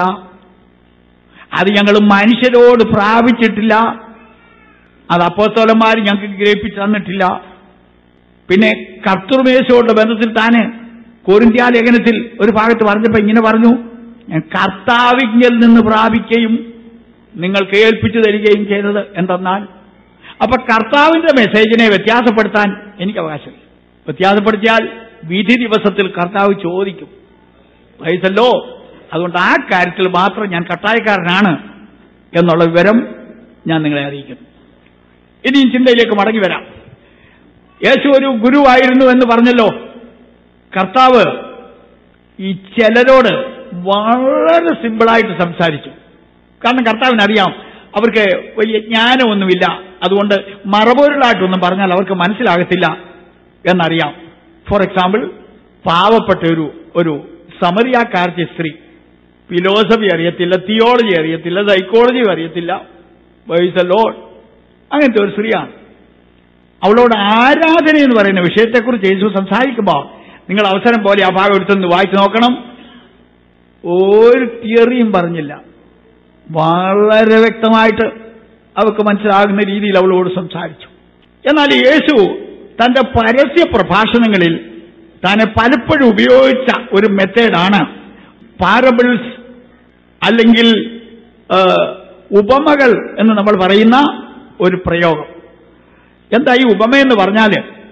അത് ഞങ്ങൾ മനുഷ്യരോട് പ്രാപിച്ചിട്ടില്ല അത് അപ്പോസ്തോലന്മാർ ഞങ്ങൾക്ക് ഗ്രഹിപ്പിച്ചു തന്നിട്ടില്ല പിന്നെ കർത്തൃമേശയോടുള്ള ബന്ധത്തിൽ താന് കോരിന്ത്യ ലേഖനത്തിൽ ഒരു ഭാഗത്ത് പറഞ്ഞപ്പോ ഇങ്ങനെ പറഞ്ഞു ഞാൻ കർത്താവിജ്ഞൽ നിന്ന് പ്രാപിക്കുകയും നിങ്ങൾക്ക് ഏൽപ്പിച്ചു തരികയും ചെയ്തത് എന്തെന്നാൽ അപ്പൊ കർത്താവിന്റെ മെസ്സേജിനെ വ്യത്യാസപ്പെടുത്താൻ എനിക്ക് അവകാശമില്ല വ്യത്യാസപ്പെടുത്തിയാൽ വിധി ദിവസത്തിൽ കർത്താവ് ചോദിക്കും പൈസല്ലോ അതുകൊണ്ട് ആ കാര്യത്തിൽ മാത്രം ഞാൻ കട്ടായക്കാരനാണ് എന്നുള്ള വിവരം ഞാൻ നിങ്ങളെ അറിയിക്കുന്നു ഇനിയും ചിന്തയിലേക്ക് മടങ്ങി വരാം യേശു ഒരു ഗുരുവായിരുന്നു എന്ന് പറഞ്ഞല്ലോ കർത്താവ് ഈ ചിലരോട് വളരെ സിമ്പിളായിട്ട് സംസാരിച്ചു കാരണം കർത്താവിന് അറിയാം അവർക്ക് വലിയ ജ്ഞാനമൊന്നുമില്ല അതുകൊണ്ട് മറപൊരുളായിട്ടൊന്നും പറഞ്ഞാൽ അവർക്ക് മനസ്സിലാകത്തില്ല എന്നറിയാം ഫോർ എക്സാമ്പിൾ പാവപ്പെട്ട ഒരു ഒരു സമറിയാക്കാരത്തെ സ്ത്രീ ഫിലോസഫി അറിയത്തില്ല തിയോളജി അറിയത്തില്ല സൈക്കോളജിയും അറിയത്തില്ല വൈസ് ലോഡ് അങ്ങനത്തെ ഒരു സ്ത്രീയാണ് അവളോട് ആരാധന എന്ന് പറയുന്ന വിഷയത്തെക്കുറിച്ച് യേശു സംസാരിക്കുമ്പോൾ നിങ്ങൾ അവസരം പോലെ ആ ഭാഗം എടുത്തൊന്ന് വായിച്ചു നോക്കണം ഒരു തിയറിയും പറഞ്ഞില്ല വളരെ വ്യക്തമായിട്ട് അവർക്ക് മനസ്സിലാകുന്ന രീതിയിൽ അവളോട് സംസാരിച്ചു എന്നാൽ യേശു തന്റെ പരസ്യ പ്രഭാഷണങ്ങളിൽ തന്നെ പലപ്പോഴും ഉപയോഗിച്ച ഒരു മെത്തേഡാണ് പാരബിൾസ് അല്ലെങ്കിൽ ആ, ഉപമകൾ എന്ന് നമ്മൾ പറയുന്ന ഒരു പ്രയോഗം എന്താ ഈ ഉപമയെന്ന് പറഞ്ഞാൽ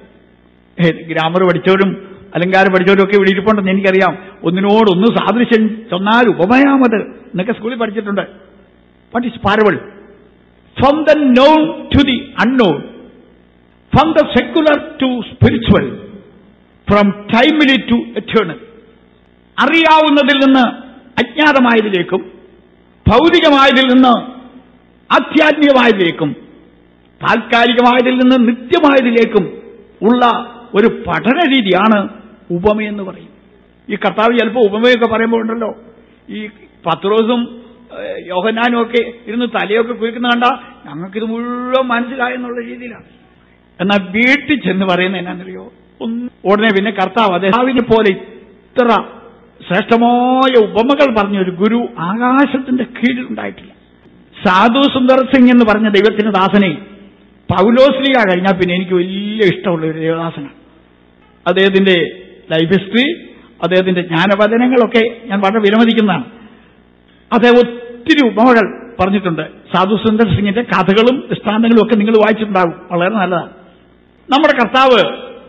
ഗ്രാമർ പഠിച്ചവരും അലങ്കാരം പഠിച്ചവരും ഒക്കെ ഇവിടെ ഇരിപ്പുണ്ടെന്ന് എനിക്കറിയാം ഒന്നിനോടൊന്ന് സാദൃശ്യം ചെന്നാൽ ഉപമയാമത് എന്നൊക്കെ സ്കൂളിൽ പഠിച്ചിട്ടുണ്ട് what is parable from the known to the unknown from the secular to spiritual from timely to eternal അറിയാവുന്നതിൽ നിന്ന് അജ്ഞാതമായതിലേക്കും ഭൗതികമായതിൽ നിന്ന് ആധ്യാത്മികമായതിലേക്കും താൽക്കാലികമായതിൽ നിന്ന് നിത്യമായതിലേക്കും ഉള്ള ഒരു പഠന രീതിയാണ് ഉപമയെന്ന് പറയും ഈ കർത്താവ് ചിലപ്പോൾ ഉപമയൊക്കെ പറയുമ്പോൾ ഉണ്ടല്ലോ ഈ പത്രോസും ഏഹ്, യോഹന്നാനും ഒക്കെ ഇരുന്ന് തലയൊക്കെ കുഴിക്കുന്ന കണ്ട ഞങ്ങൾക്കിത് മുഴുവൻ മനസ്സിലായെന്നുള്ള രീതിയിലാണ് എന്നാൽ വീട്ടിൽ ചെന്ന് പറയുന്നത് എന്നാണെന്നറിയോ ഒന്ന് ഉടനെ പിന്നെ കർത്താവ് അദ്ദേഹത്തിനെ പോലെ ഇത്ര ശ്രേഷ്ഠമായ ഉപമകൾ പറഞ്ഞ ഒരു ഗുരു ആകാശത്തിന്റെ കീഴിൽ ഉണ്ടായിട്ടില്ല സാധു സുന്ദർ സിംഗ് എന്ന് പറഞ്ഞ ദൈവത്തിന്റെ ദാസനെ പൗലോസ്ലിയ കഴിഞ്ഞാൽ പിന്നെ എനിക്ക് വലിയ ഇഷ്ടമുള്ള ഒരു ദേവദാസനാണ് അദ്ദേഹത്തിന്റെ ലൈഫ് ഹിസ്റ്ററി അദ്ദേഹത്തിന്റെ ജ്ഞാനവചനങ്ങളൊക്കെ ഞാൻ വളരെ വിലമതിക്കുന്നതാണ് അദ്ദേഹം ഒത്തിരി ഉപമകൾ പറഞ്ഞിട്ടുണ്ട് സാധു സുന്ദർ സിംഗിന്റെ കഥകളും ദൃഷ്ടാന്തങ്ങളും ഒക്കെ നിങ്ങൾ വായിച്ചിട്ടുണ്ടാകും വളരെ നല്ലതാണ് നമ്മുടെ കർത്താവ്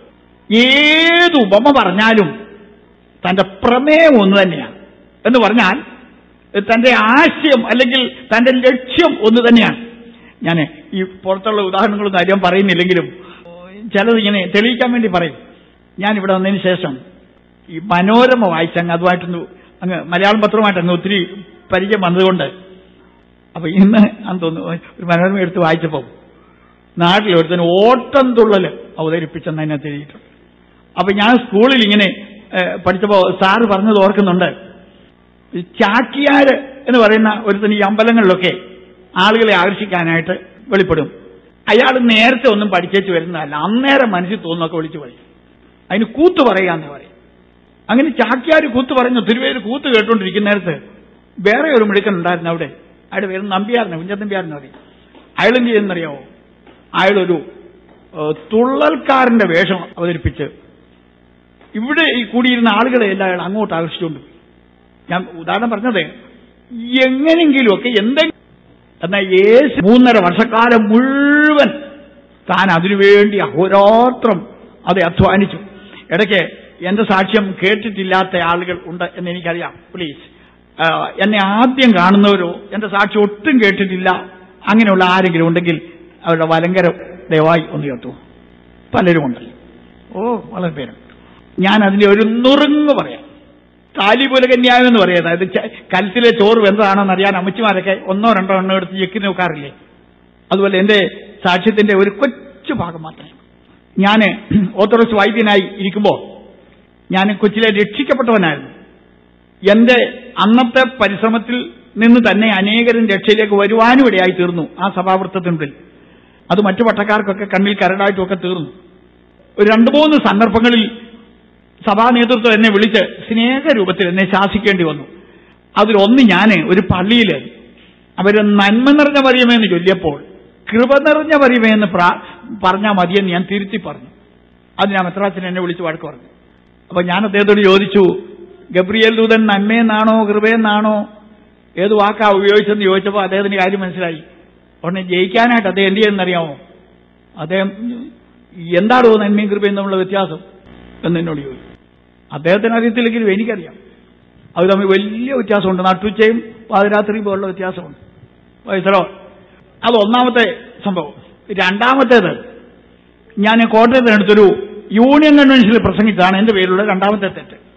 ഏത് ഉപമ പറഞ്ഞാലും തന്റെ പ്രമേയം ഒന്ന് തന്നെയാണ് എന്ന് പറഞ്ഞാൽ തന്റെ ആശയം അല്ലെങ്കിൽ തന്റെ ലക്ഷ്യം ഒന്ന് തന്നെയാണ് ഞാൻ ഈ പുറത്തുള്ള ഉദാഹരണങ്ങളൊന്നും ആരും പറയുന്നില്ലെങ്കിലും ചിലത് ഇങ്ങനെ തെളിയിക്കാൻ വേണ്ടി പറയും ഞാൻ ഇവിടെ വന്നതിന് ശേഷം ഈ മനോരമ വായിച്ചങ്ങ് അതുമായിട്ടൊന്ന് അങ്ങ് മലയാളം പത്രമായിട്ട് അങ്ങ് ഒത്തിരി പരിചയം വന്നതുകൊണ്ട് അപ്പൊ ഇന്ന് അന്ന് തോന്നുന്നു ഒരു മനോരമ എടുത്ത് വായിച്ചപ്പോൾ നാട്ടിൽ ഒരുത്തന് ഓട്ടം തുള്ളൽ അവതരിപ്പിച്ചെന്ന് അതിനകത്ത് എഴുതിയിട്ടുണ്ട് അപ്പൊ ഞാൻ സ്കൂളിൽ ഇങ്ങനെ ഏഹ്, പഠിച്ചപ്പോ സാറ് പറഞ്ഞത് ഓർക്കുന്നുണ്ട് ഈ ചാക്യാര് എന്ന് പറയുന്ന ഒരുത്തൻ ഈ അമ്പലങ്ങളിലൊക്കെ ആളുകളെ ആകർഷിക്കാനായിട്ട് വെളിപ്പെടും അയാൾ നേരത്തെ ഒന്നും പഠിച്ചേച്ച് വരുന്നതല്ല അന്നേരം മനസ്സിൽ തോന്നുന്നൊക്കെ വിളിച്ചു പറയും അതിന് കൂത്ത് പറയാന്ന് പറയും അങ്ങനെ ചാക്യാര് കൂത്ത് പറയുന്നു തിരുവേര് കൂത്ത് കേട്ടോണ്ടിരിക്കുന്ന നേരത്ത് വേറെ ഒരു മിടുക്കൻ ഉണ്ടായിരുന്നു അവിടെ അയാളുടെ പേര് നമ്പിയാറിന് കുഞ്ചത്തമ്പിയാറിന് പറയും അയാളെന്ത് ചെയ്യുന്നറിയാവോ അയാളൊരു ഏഹ്, തുള്ളൽക്കാരന്റെ വേഷം അവതരിപ്പിച്ച് ഇവിടെ ഈ കൂടിയിരുന്ന ആളുകളെ എല്ലാം അയാൾ അങ്ങോട്ട് ആകർഷിച്ചുകൊണ്ട് പോയി. ഞാൻ ഉദാഹരണം പറഞ്ഞത് എങ്ങനെങ്കിലുമൊക്കെ എന്തെങ്കിലും എന്നാൽ യേശു മൂന്നര വർഷക്കാലം മുഴുവൻ താൻ അതിനുവേണ്ടി അഹോരാത്രം അത് അധ്വാനിച്ചു ഇടയ്ക്ക് എന്റെ സാക്ഷ്യം കേട്ടിട്ടില്ലാത്ത ആളുകൾ ഉണ്ട് എന്ന് എനിക്കറിയാം പ്ലീസ് എന്നെ ആദ്യം കാണുന്നവരോ എന്റെ സാക്ഷ്യം ഒട്ടും കേട്ടിട്ടില്ല അങ്ങനെയുള്ള ആരെങ്കിലും ഉണ്ടെങ്കിൽ അവരുടെ വലങ്കര ദയവായി ഒന്ന് കേട്ടു പലരും ഉണ്ടല്ലോ ഓ വളരെ പേരുണ്ട് ഞാൻ അതിന്റെ ഒരു നുറുങ്ങ് പറയാം താലിപുലകന്യായം എന്ന് പറയുന്നത് അതായത് ച- കലത്തിലെ ചോറ് വെന്തതാണെന്ന് അറിയാൻ അമ്മച്ചിമാരൊക്കെ ഒന്നോ രണ്ടോ എണ്ണോ എടുത്ത് ഞെക്കി നോക്കാറില്ലേ അതുപോലെ എന്റെ സാക്ഷ്യത്തിന്റെ ഒരു കൊച്ചു ഭാഗം മാത്രമേ ഞാൻ ഓർത്തഡോക്സ് വൈദ്യനായി ഇരിക്കുമ്പോൾ ഞാൻ കൊച്ചിലെ രക്ഷിക്കപ്പെട്ടവനായിരുന്നു എന്റെ അന്നത്തെ പരിശ്രമത്തിൽ നിന്ന് തന്നെ അനേകരും രക്ഷയിലേക്ക് വരുവാനും ഇടയായി തീർന്നു ആ സഭാവൃത്തത്തിനുള്ളിൽ അത് മറ്റു പട്ടക്കാർക്കൊക്കെ കണ്ണിൽ കരടായിട്ടുമൊക്കെ തീർന്നു ഒരു രണ്ടു മൂന്ന് സന്ദർഭങ്ങളിൽ സഭാ നേതൃത്വം എന്നെ വിളിച്ച് സ്നേഹരൂപത്തിൽ എന്നെ ശാസിക്കേണ്ടി വന്നു അതിലൊന്ന് ഞാൻ ഒരു പള്ളിയിൽ അവര് നന്മ നിറഞ്ഞ മറിയമേന്ന് ചൊല്ലിയപ്പോൾ കൃപ നിറഞ്ഞ മറിയമേന്ന് പ്രാ- പറഞ്ഞാൽ മതിയെന്ന് ഞാൻ തിരുത്തി പറഞ്ഞു അത് ഞാൻ മെത്രാച്ചൻ എന്നെ വിളിച്ച് വഴക്ക് പറഞ്ഞു അപ്പൊ ഞാൻ അദ്ദേഹത്തോട് ചോദിച്ചു ഗബ്രിയേൽ ദൂതൻ നന്മയെന്നാണോ കൃപയെന്നാണോ ഏത് വാക്കാ ഉപയോഗിച്ചെന്ന് ചോദിച്ചപ്പോൾ അദ്ദേഹത്തിന് കാര്യം മനസ്സിലായി ഉടനെ ജയിക്കാനായിട്ട് അദ്ദേഹം എന്ത് ചെയ്യുന്നറിയാമോ അദ്ദേഹം എന്താണോ നന്മയും കൃപയും തമ്മിലുള്ള വ്യത്യാസം എന്ന് എന്നോട് ചോദിച്ചു അദ്ദേഹത്തിന് അറിയത്തില്ലെങ്കിലും എനിക്കറിയാം അത് തമ്മിൽ വലിയ വ്യത്യാസമുണ്ട് നട്ടുച്ചയും പാതിരാത്രിയും പോലുള്ള വ്യത്യാസമുണ്ട് വയസ്സറോ അത് ഒന്നാമത്തെ സംഭവം രണ്ടാമത്തേത് ഞാൻ കോട്ടയത്തിനടുത്തൊരു യൂണിയൻ കൺവെൻഷനിൽ പ്രസംഗിച്ചതാണ് എന്റെ പേരിലുള്ള രണ്ടാമത്തെ തെറ്റ്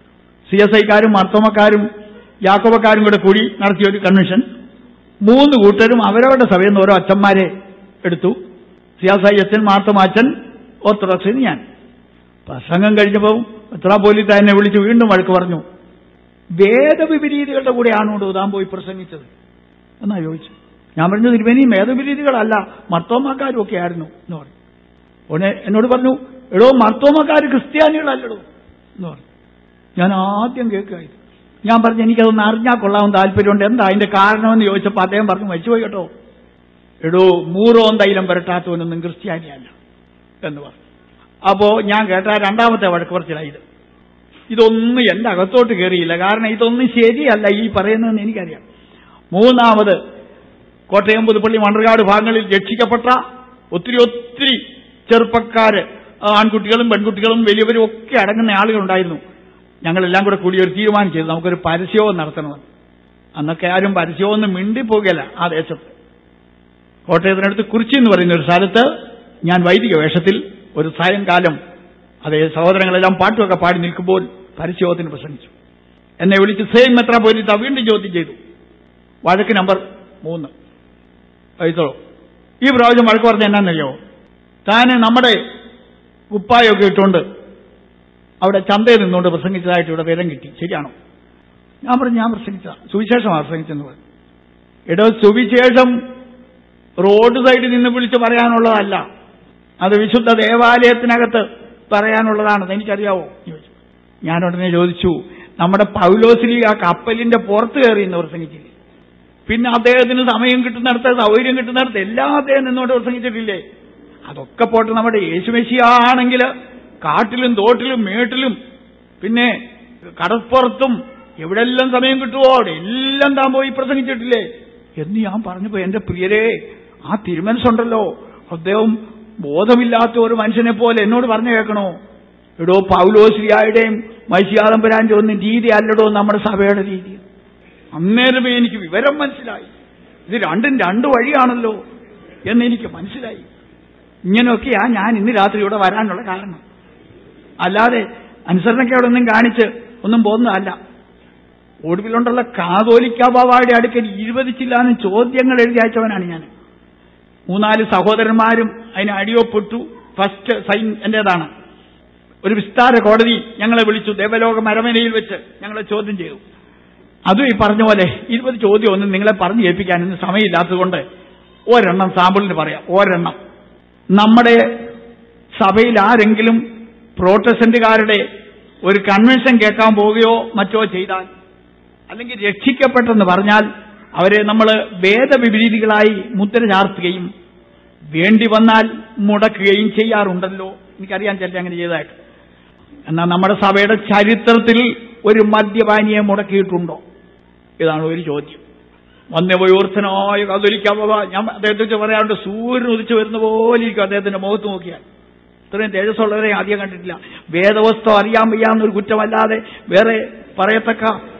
സി എസ് ഐക്കാരും മർത്തോമക്കാരും യാക്കോബക്കാരും കൂടെ കൂടി നടത്തിയ ഒരു കൺവെൻഷൻ മൂന്ന് കൂട്ടരും അവരവരുടെ സഭയിൽ നിന്ന് ഓരോ അച്ഛന്മാരെ എടുത്തു സി എസ് ഐ അച്ഛൻ മാർത്തോമ അച്ഛൻ ഓർത്തഡോക്സിന് ഞാൻ പ്രസംഗം കഴിഞ്ഞപ്പോൾ മെത്രാപോലിത്ത എന്നെ വിളിച്ച് വീണ്ടും വഴക്ക് പറഞ്ഞു വേദവിപരീതികളുടെ കൂടെയാണോ താൻ പോയി പ്രസംഗിച്ചത് എന്നാ ചോദിച്ചു ഞാൻ പറഞ്ഞു തിരുമേനി വേദവിപരീതികളല്ല മർത്തോമാക്കാരും ഒക്കെ ആയിരുന്നു എന്ന് പറഞ്ഞു ഉടനെ എന്നോട് പറഞ്ഞു എടോ മർത്തോമക്കാർ ക്രിസ്ത്യാനികളല്ലടോ എന്ന് പറഞ്ഞു ഞാൻ ആദ്യം കേൾക്കുകയായി ഞാൻ പറഞ്ഞു എനിക്കതൊന്ന് അറിഞ്ഞാൽ കൊള്ളാമെന്ന് താല്പര്യമുണ്ട് എന്താ അതിന്റെ കാരണമെന്ന് ചോദിച്ചപ്പോൾ അദ്ദേഹം പറഞ്ഞു മരിച്ചുപോയി കേട്ടോ എടോ മൂറോം തൈലം പുരട്ടാത്തവനൊന്നും ക്രിസ്ത്യാനിയല്ല എന്ന് പറഞ്ഞു അപ്പോ ഞാൻ കേട്ട രണ്ടാമത്തെ വഴക്ക് പറച്ചിലായി ഇത് ഇതൊന്നും എന്റെ അകത്തോട്ട് കയറിയില്ല കാരണം ഇതൊന്നും ശരിയല്ല ഈ പറയുന്നതെന്ന് എനിക്കറിയാം മൂന്നാമത് കോട്ടയം പുതുപ്പള്ളി മണ്ണർകാട് ഭാഗങ്ങളിൽ രക്ഷിക്കപ്പെട്ട ഒത്തിരി ഒത്തിരി ചെറുപ്പക്കാര് ആൺകുട്ടികളും പെൺകുട്ടികളും വലിയവരും ഒക്കെ അടങ്ങുന്ന ആളുകളുണ്ടായിരുന്നു ഞങ്ങളെല്ലാം കൂടെ കൂടി ഒരു തീരുമാനം ചെയ്തു നമുക്കൊരു പരസ്യവും നടത്തണമെന്ന് അന്നൊക്കെ ആരും പരസ്യമൊന്നും മിണ്ടിപ്പോകല ആ ദേശത്ത് കോട്ടയത്തിനടുത്ത് കുറിച്ചി എന്ന് പറയുന്ന ഒരു സ്ഥലത്ത് ഞാൻ വൈദിക വേഷത്തിൽ ഒരു സായങ്കാലം അതേ സഹോദരങ്ങളെല്ലാം പാട്ടുമൊക്കെ പാടി നിൽക്കുമ്പോൾ പരസ്യത്തിന് പ്രസംഗിച്ചു എന്നെ വിളിച്ച് സെയിം മെത്രാപോലിത്ത വീണ്ടും ചോദ്യം ചെയ്തു വഴക്ക് നമ്പർ മൂന്ന് വൈത്തോളൂ ഈ പ്രാവശ്യം വഴക്ക് പറഞ്ഞ എന്നാന്നറിയോ താന് നമ്മുടെ കുപ്പായൊക്കെ ഇട്ടുകൊണ്ട് അവിടെ ചന്തയിൽ നിന്നുകൊണ്ട് പ്രസംഗിച്ചതായിട്ട് ഇവിടെ വിവരം കിട്ടി ശരിയാണോ ഞാൻ പറഞ്ഞു ഞാൻ പ്രസംഗിച്ച സുവിശേഷമാണ് പ്രസംഗിച്ചെന്ന് പറഞ്ഞു എടോ സുവിശേഷം റോഡ് സൈഡിൽ നിന്ന് വിളിച്ച് പറയാനുള്ളതല്ല അത് വിശുദ്ധ ദേവാലയത്തിനകത്ത് പറയാനുള്ളതാണെന്ന് എനിക്കറിയാവോ ചോദിച്ചു ഞാൻ ഉടനെ ചോദിച്ചു നമ്മുടെ പൗലോസിലി ആ കപ്പലിന്റെ പുറത്ത് കയറി എന്ന് പ്രസംഗിച്ചില്ലേ പിന്നെ അദ്ദേഹത്തിന് സമയം കിട്ടുന്നിടത്ത് സൗകര്യം കിട്ടുന്നിടത്ത് എല്ലാം അദ്ദേഹം നിന്നോട്ട് പ്രസംഗിച്ചിട്ടില്ലേ അതൊക്കെ പോട്ടെ നമ്മുടെ യേശുമെശിയാണെങ്കിൽ കാട്ടിലും തോട്ടിലും മേട്ടിലും പിന്നെ കടപ്പുറത്തും എവിടെല്ലാം സമയം കിട്ടുമോ അവിടെ എല്ലാം താൻ പോയി പ്രസംഗിച്ചിട്ടില്ലേ എന്ന് ഞാൻ പറഞ്ഞപ്പോ എന്റെ പ്രിയരെ ആ തിരുമനസുണ്ടല്ലോ അദ്ദേഹം ബോധമില്ലാത്ത ഒരു മനുഷ്യനെ പോലെ എന്നോട് പറഞ്ഞു കേൾക്കണോ എടോ പൗലോശ്രീയായുടെയും മൈശിയാതമ്പരാന്റെ ഒന്നും രീതി അല്ലടോ നമ്മുടെ സഭയുടെ രീതി അന്നേരമേ എനിക്ക് വിവരം മനസ്സിലായി ഇത് രണ്ടും രണ്ട് വഴിയാണല്ലോ എന്നെനിക്ക് മനസ്സിലായി ഇങ്ങനെയൊക്കെയാ ഞാൻ ഇന്ന് രാത്രി ഇവിടെ വരാനുള്ള കാരണം അല്ലാതെ അനുസരണക്കേടൊന്നും കാണിച്ച് ഒന്നും പോകുന്നതല്ല ഒടുവിലുണ്ടുള്ള കാതോലിക്ക ബാബായുടെ അടുക്കൽ ഇരുപതിച്ചില്ലാന്ന് ചോദ്യങ്ങൾ എഴുതി അയച്ചവനാണ് ഞാൻ മൂന്നാല് സഹോദരന്മാരും അതിന് അടിയൊപ്പിട്ടു ഫസ്റ്റ് സൈൻ എന്റേതാണ് ഒരു വിസ്താര കോടതി ഞങ്ങളെ വിളിച്ചു ദേവലോക മരമനയിൽ വെച്ച് ഞങ്ങളെ ചോദ്യം ചെയ്തു അതും ഈ പറഞ്ഞ പോലെ ഇരുപത് ചോദ്യം ഒന്നും നിങ്ങളെ പറഞ്ഞു കേൾപ്പിക്കാൻ ഇന്ന് സമയമില്ലാത്തതുകൊണ്ട് ഒരെണ്ണം സാമ്പിളിന് പറയാം ഒരെണ്ണം നമ്മുടെ സഭയിൽ ആരെങ്കിലും പ്രോട്ടസ്റ്റന്റുകാരുടെ ഒരു കൺവെൻഷൻ കേൾക്കാൻ പോവുകയോ മറ്റോ ചെയ്താൽ അല്ലെങ്കിൽ രക്ഷിക്കപ്പെട്ടെന്ന് പറഞ്ഞാൽ അവരെ നമ്മൾ വേദവിപരീതികളായി മുദ്ര ചാർത്തുകയും വേണ്ടി വന്നാൽ മുടക്കുകയും ചെയ്യാറുണ്ടല്ലോ എനിക്കറിയാൻ ചിലർ അങ്ങനെ ചെയ്തതായിട്ട് എന്നാൽ നമ്മുടെ സഭയുടെ ചരിത്രത്തിൽ ഒരു മദ്യപാനിയെ മുടക്കിയിട്ടുണ്ടോ ഇതാണ് ഒരു ചോദ്യം വന്യവയോർത്ഥനായ കത്തോലിക്ക ബാബ ഞാൻ അദ്ദേഹത്തെ കുറിച്ച് പറയാറുണ്ട് സൂര്യൻ ഉദിച്ചു വരുന്ന പോലെ ഇരിക്കും അദ്ദേഹത്തിന്റെ മുഖത്ത് നോക്കിയാൽ ഇത്രയും തേജസ്സുള്ളവരെ ആദ്യം കണ്ടിട്ടില്ല വേദവസ്തു അറിയാൻ വയ്യാന്നൊരു കുറ്റമല്ലാതെ വേറെ പറയത്തക്ക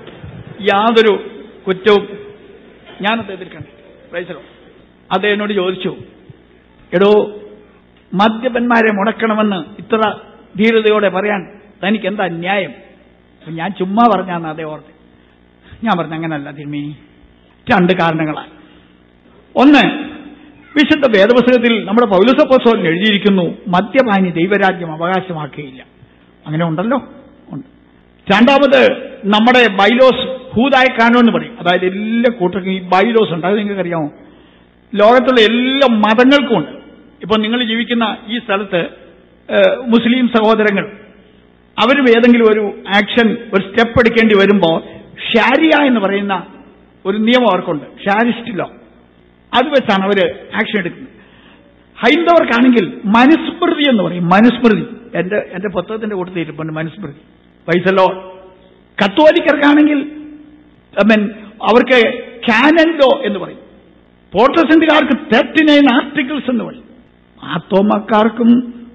യാതൊരു കുറ്റവും ഞാൻ അദ്ദേഹത്തിൽ കണ്ടിട്ടില്ല പ്രൈസലോ അദ്ദേഹം എന്നോട് ചോദിച്ചു എടോ മദ്യപന്മാരെ മുടക്കണമെന്ന് ഇത്ര ധീരതയോടെ പറയാൻ തനിക്ക് എന്താ ന്യായം അപ്പൊ ഞാൻ ചുമ്മാ പറഞ്ഞാന്ന് അതേ ഓർത്ത് ഞാൻ പറഞ്ഞ അങ്ങനല്ല തിരുമേനി രണ്ട് കാരണങ്ങളാണ് ഒന്ന് വിശുദ്ധ വേദപുസ്തകത്തിൽ നമ്മുടെ പൗലസപ്പോസോലിന് എഴുതിയിരിക്കുന്നു മദ്യപാനി ദൈവരാജ്യം അവകാശമാക്കുകയില്ല അങ്ങനെ ഉണ്ടല്ലോ ഉണ്ട് രണ്ടാമത് നമ്മുടെ ബൈലോസ് ഹൂതായ കാനോ എന്ന് പറയും അതായത് എല്ലാ കൂട്ടർക്കും ഈ ബൈലോസ് ഉണ്ട് അത് നിങ്ങൾക്ക് അറിയാമോ ലോകത്തുള്ള എല്ലാ മതങ്ങൾക്കും ഉണ്ട് ഇപ്പൊ നിങ്ങൾ ജീവിക്കുന്ന ഈ സ്ഥലത്ത് ഏഹ്, മുസ്ലിം സഹോദരങ്ങൾ അവരും ഏതെങ്കിലും ഒരു ആക്ഷൻ ഒരു സ്റ്റെപ്പ് എടുക്കേണ്ടി വരുമ്പോൾ ഷാരിയ എന്ന് പറയുന്ന ഒരു നിയമം അവർക്കുണ്ട് ഷാരിസ്റ്റ് ലോ അത് വെച്ചാണ് അവർ ആക്ഷൻ എടുക്കുന്നത് ഹൈന്ദവർക്കാണെങ്കിൽ മനുസ്മൃതി എന്ന് പറയും മനുസ്മൃതി എന്റെ എന്റെ പുസ്തകത്തിന്റെ കൂട്ടത്തിൽ ഇരിപ്പുണ്ട് മനുസ്മൃതി പൈസലോ കത്തോലിക്കർക്കാണെങ്കിൽ I mean, അവർക്ക് കാനൻ ലോ എന്ന് പറയും പ്രോട്ടസ്റ്റന്റുകാർക്ക് തേർട്ടി നയൻ ആർട്ടിക്കിൾസ് എന്ന് പറയും ആത്തോമക്കാർക്കും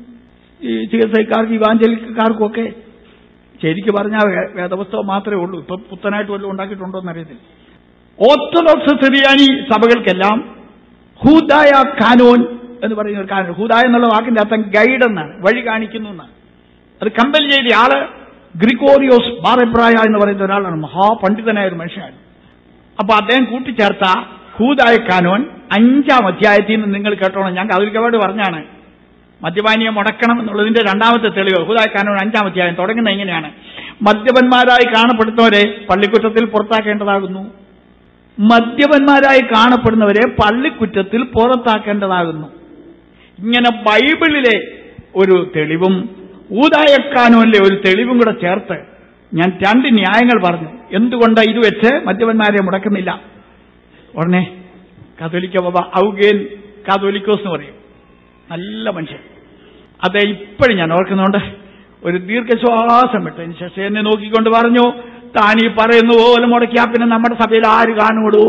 ഈ ചികിത്സക്കാർക്കും ഇവാഞ്ചലിക്കാർക്കും ഒക്കെ ശരിക്ക് പറഞ്ഞാൽ വേ- വേദപുസ്തകം മാത്രമേ ഉള്ളൂ ഇപ്പൊ പുത്തനായിട്ട് വല്ലതും ഉണ്ടാക്കിയിട്ടുണ്ടോ എന്നറിയത്തില്ല ഓർത്തഡോക്സ് സിറിയാനി സഭകൾക്കെല്ലാം ഹൂദായ കാനോൻ എന്ന് പറയുന്ന ഒരു കാനോൻ ഹൂദായ എന്നുള്ള വാക്കിന്റെ അർത്ഥം ഗൈഡ് എന്നാണ് വഴി കാണിക്കുന്നു എന്നാണ് അത് കമ്പൽ ചെയ്ത ആള് ഗ്രിഗോറിയോസ് ബാറബ്രായ എന്ന് പറയുന്ന ഒരാളാണ് മഹാപണ്ഡിതനായ ഒരു മനുഷ്യനാണ് അപ്പൊ അദ്ദേഹം കൂട്ടിച്ചേർത്ത ഹൂദായ കാനോൻ അഞ്ചാം അധ്യായത്തിൽ നിന്ന് നിങ്ങൾ കേട്ടോണം ഞാൻ കതിരിക്കവാട് പറഞ്ഞാണ് മദ്യപാനിയെ മുടക്കണം എന്നുള്ളതിന്റെ രണ്ടാമത്തെ തെളിവ് ഹുദായ കാനോൻ അഞ്ചാം അധ്യായം തുടങ്ങുന്നത് എങ്ങനെയാണ് മദ്യപന്മാരായി കാണപ്പെടുന്നവരെ പള്ളിക്കുറ്റത്തിൽ പുറത്താക്കേണ്ടതാകുന്നു മദ്യപന്മാരായി കാണപ്പെടുന്നവരെ പള്ളിക്കുറ്റത്തിൽ പുറത്താക്കേണ്ടതാകുന്നു ഇങ്ങനെ ബൈബിളിലെ ഒരു തെളിവും ഊതായക്കാനോനിലെ ഒരു തെളിവും കൂടെ ചേർത്ത് ഞാൻ രണ്ട് ന്യായങ്ങൾ പറഞ്ഞു എന്തുകൊണ്ട് ഇത് വെച്ച് മദ്യപന്മാരെ മുടക്കുന്നില്ല ഉടനെ കാതോലിക്ക ബാബ ഔഗേൻ കാതോലിക്കോസ് എന്ന് പറയും നല്ല മനുഷ്യൻ അതെ ഇപ്പോഴും ഞാൻ ഓർക്കുന്നുണ്ട് ഒരു ദീർഘശ്വാസം വിട്ടതിന് ശേഷം എന്നെ നോക്കിക്കൊണ്ട് പറഞ്ഞു താൻ ഈ പറയുന്ന പോലെ മുടക്കിയാ പിന്നെ നമ്മുടെ സഭയിൽ ആര് കാണുകടൂ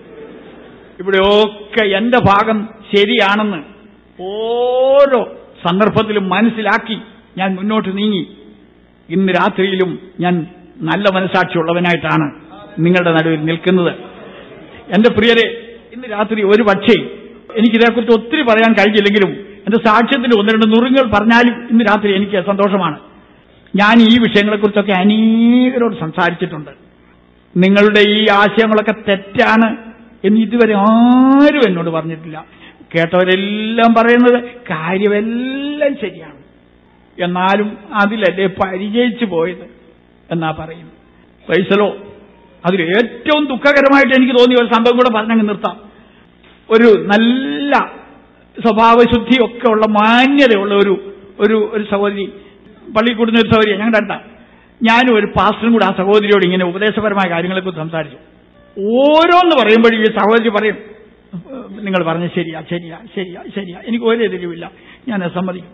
ഇവിടെയൊക്കെ എന്റെ ഭാഗം ശരിയാണെന്ന് ഓരോ സന്ദർഭത്തിലും മനസ്സിലാക്കി ഞാൻ മുന്നോട്ട് നീങ്ങി ഇന്ന് രാത്രിയിലും ഞാൻ നല്ല മനസാക്ഷിയുള്ളവനായിട്ടാണ് നിങ്ങളുടെ നടുവിൽ നിൽക്കുന്നത് എന്റെ പ്രിയരെ ഇന്ന് രാത്രി ഒരു പക്ഷേ എനിക്കിതേക്കുറിച്ച് ഒത്തിരി പറയാൻ കഴിഞ്ഞില്ലെങ്കിലും എന്റെ സാക്ഷ്യത്തിന് ഒന്ന് രണ്ട് നുറുങ്ങൾ പറഞ്ഞാലും ഇന്ന് രാത്രി എനിക്ക് സന്തോഷമാണ് ഞാൻ ഈ വിഷയങ്ങളെക്കുറിച്ചൊക്കെ അനേകരോട് സംസാരിച്ചിട്ടുണ്ട് നിങ്ങളുടെ ഈ ആശയങ്ങളൊക്കെ തെറ്റാണ് എന്ന് ഇതുവരെ ആരും എന്നോട് പറഞ്ഞിട്ടില്ല കേട്ടവരെല്ലാം പറയുന്നത് കാര്യമെല്ലാം ശരിയാണ് എന്നാലും അതിലല്ലേ പരിചയിച്ചു പോയത് എന്നാ പറയുന്നത് പൈസലോ അതിൽ ഏറ്റവും ദുഃഖകരമായിട്ട് എനിക്ക് തോന്നിയ ഒരു സംഭവം കൂടെ പറഞ്ഞങ്ങ് നിർത്താം ഒരു നല്ല സ്വഭാവശുദ്ധിയൊക്കെ ഉള്ള മാന്യതയുള്ള ഒരു ഒരു ഒരു സഹോദരി പള്ളിയിൽ കൂടുന്ന ഒരു സഹോദരി ഞങ്ങളുടെ അടുത്ത ഞാനും ഒരു പാസ്റ്ററും കൂടെ ആ സഹോദരിയോട് ഇങ്ങനെ ഉപദേശപരമായ കാര്യങ്ങളെക്കുറിച്ച് സംസാരിച്ചു ഓരോന്ന് പറയുമ്പോഴും ഈ സഹോദരി പറയും നിങ്ങൾ പറഞ്ഞ ശരിയാ ശരിയാ ശരിയാ ശരിയാ എനിക്ക് ഒരു എതിരുമില്ല ഞാൻ അത് സമ്മതിക്കും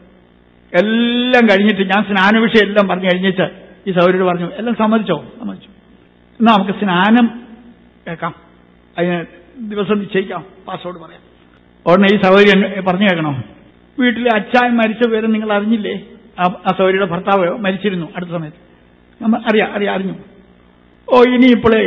എല്ലാം കഴിഞ്ഞിട്ട് ഞാൻ സ്നാന വിഷയം എല്ലാം പറഞ്ഞു കഴിഞ്ഞിട്ട് ഈ സഹോദരിയോട് പറഞ്ഞു എല്ലാം സമ്മതിച്ചോ സമ്മതിച്ചു എന്നാ നമുക്ക് സ്നാനം കേൾക്കാം അതിന് ദിവസം നിശ്ചയിക്കാം പാസ്വേഡ് പറയാം ഉടനെ ഈ സഹോദരി എന്നെ പറഞ്ഞു കേൾക്കണോ വീട്ടിലെ അച്ചായൻ മരിച്ച വിവരം നിങ്ങൾ അറിഞ്ഞില്ലേ ആ ആ സഹോദരിയുടെ ഭർത്താവ് മരിച്ചിരുന്നു അടുത്ത സമയത്ത് നമ്മ- അറിയാം അറിയാം അറിഞ്ഞു ഓ ഇനി ഇപ്പോഴേ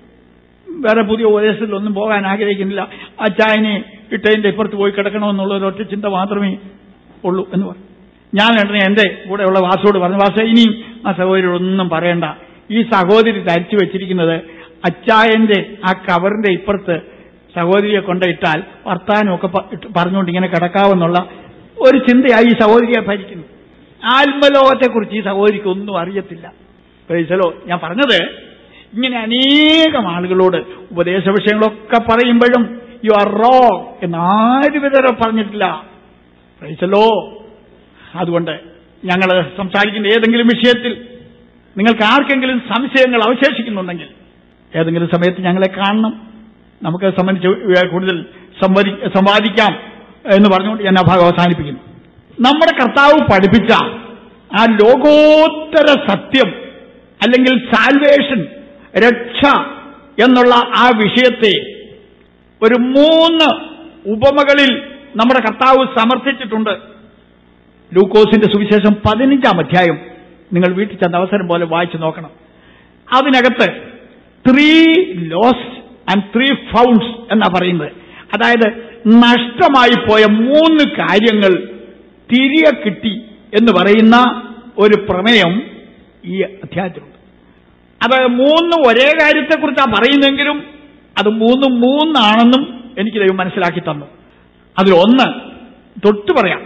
വേറെ പുതിയ ഉപദേശത്തിലൊന്നും പോകാൻ ആഗ്രഹിക്കുന്നില്ല അച്ചായനെ ഇട്ടതിന്റെ ഇപ്പുറത്ത് പോയി കിടക്കണമെന്നുള്ള ഒരു ഒറ്റ ചിന്ത മാത്രമേ ഉള്ളൂ എന്ന് പറഞ്ഞു ഞാൻ ഉടനെ എന്റെ കൂടെയുള്ള വാസോട് പറഞ്ഞു വാസ ഇനിയും ആ സഹോദരിയോടൊന്നും പറയണ്ട ഈ സഹോദരി ധരിച്ചു വെച്ചിരിക്കുന്നത് അച്ചായന്റെ ആ കവറിന്റെ ഇപ്പുറത്ത് സഹോദരിയെ കൊണ്ടിട്ടാൽ വർത്താനമൊക്കെ പ- ഇട്ട് പറഞ്ഞുകൊണ്ട് ഇങ്ങനെ കിടക്കാമെന്നുള്ള ഒരു ചിന്തയായി ഈ സഹോദരിയെ ഭരിക്കുന്നു ആത്മലോകത്തെക്കുറിച്ച് ഈ സഹോദരിക്ക് ഒന്നും അറിയത്തില്ല പ്രൈസലോ ഞാൻ പറഞ്ഞത് ഇങ്ങനെ അനേകം ആളുകളോട് ഉപദേശ വിഷയങ്ങളൊക്കെ പറയുമ്പോഴും യു ആർ റോ എന്ന് ആരും ഇതുവരെ പറഞ്ഞിട്ടില്ല പ്രൈസലോ അതുകൊണ്ട് ഞങ്ങൾ സംസാരിക്കുന്ന ഏതെങ്കിലും വിഷയത്തിൽ നിങ്ങൾക്ക് ആർക്കെങ്കിലും സംശയങ്ങൾ അവശേഷിക്കുന്നുണ്ടെങ്കിൽ ഏതെങ്കിലും സമയത്ത് ഞങ്ങളെ കാണണം നമുക്ക് അത് സംബന്ധിച്ച് കൂടുതൽ സംവദി സംവാദിക്കാം എന്ന് പറഞ്ഞുകൊണ്ട് ഞാൻ ആ ഭാഗം അവസാനിപ്പിക്കുന്നു നമ്മുടെ കർത്താവ് പഠിപ്പിച്ച ആ ലോകോത്തര സത്യം അല്ലെങ്കിൽ സാൽവേഷൻ രക്ഷ എന്നുള്ള ആ വിഷയത്തെ ഒരു മൂന്ന് ഉപമകളിൽ നമ്മുടെ കർത്താവ് സമർത്ഥിച്ചിട്ടുണ്ട് ലൂക്കോസിന്റെ സുവിശേഷം പതിനഞ്ചാം അധ്യായം നിങ്ങൾ വീട്ടിൽ ചെന്ന അവസരം പോലെ വായിച്ചു നോക്കണം അതിനകത്ത് three loss and three founds എന്നാ പറയുന്നത് അതായത് നഷ്ടമായി പോയ മൂന്ന് കാര്യങ്ങൾ തിരികെ കിട്ടി എന്ന് പറയുന്ന ഒരു പ്രമേയം ഈ അധ്യായത്തിലുണ്ട് അത് മൂന്ന് ഒരേ കാര്യത്തെക്കുറിച്ചാണ് പറയുന്നെങ്കിലും അത് മൂന്നും മൂന്നാണെന്നും എനിക്ക് ദൈവം മനസ്സിലാക്കി തന്നു അതിലൊന്ന് തൊട്ടു പറയാം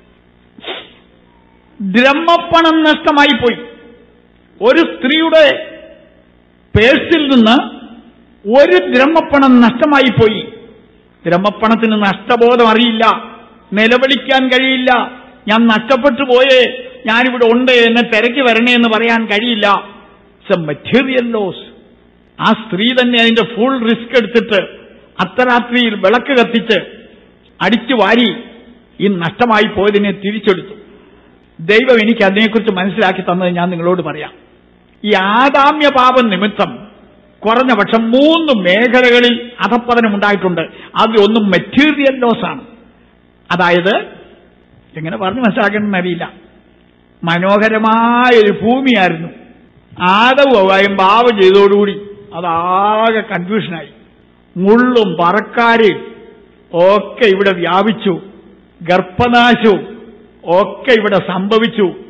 ദ്രഹ്മപ്പണം നഷ്ടമായി പോയി ഒരു സ്ത്രീയുടെ പേഴ്സിൽ നിന്ന് ഒരു ദ്രഹ്മപ്പണം നഷ്ടമായി പോയി ദ്രഹ്മപ്പണത്തിന് നഷ്ടബോധം അറിയില്ല നിലവിളിക്കാൻ കഴിയില്ല ഞാൻ നഷ്ടപ്പെട്ടു പോയേ ഞാനിവിടെ ഉണ്ട് എന്നെ തിരക്കി വരണേ എന്ന് പറയാൻ കഴിയില്ല ഇറ്റ്സ് എ മെറ്റീരിയൽ ലോസ് ആ സ്ത്രീ തന്നെ അതിന്റെ ഫുൾ റിസ്ക് എടുത്തിട്ട് അർദ്ധരാത്രിയിൽ വിളക്ക് കത്തിച്ച് അടിച്ചു വാരി ഈ നഷ്ടമായി പോയതിനെ തിരിച്ചെടുത്തു ദൈവം എനിക്ക് അതിനെക്കുറിച്ച് മനസ്സിലാക്കി തന്നത് ഞാൻ നിങ്ങളോട് പറയാം ഈ ആദാമ്യ പാപം നിമിത്തം കുറഞ്ഞ പക്ഷം മൂന്ന് മേഖലകളിൽ അധപ്പതനം ഉണ്ടായിട്ടുണ്ട് അതിലൊന്നും മെറ്റീരിയൽ ലോസ് ആണ് അതായത് എങ്ങനെ പറഞ്ഞ് മനസ്സിലാക്കണമെന്ന് അറിയില്ല മനോഹരമായ ഒരു ഭൂമിയായിരുന്നു ആദവും ഭാവം ചെയ്തോടുകൂടി അതാകെ കൺഫ്യൂഷനായി മുള്ളും പറക്കാരെയും ഒക്കെ ഇവിടെ വ്യാപിച്ചു ഗർഭനാശവും ഒക്കെ ഇവിടെ സംഭവിച്ചു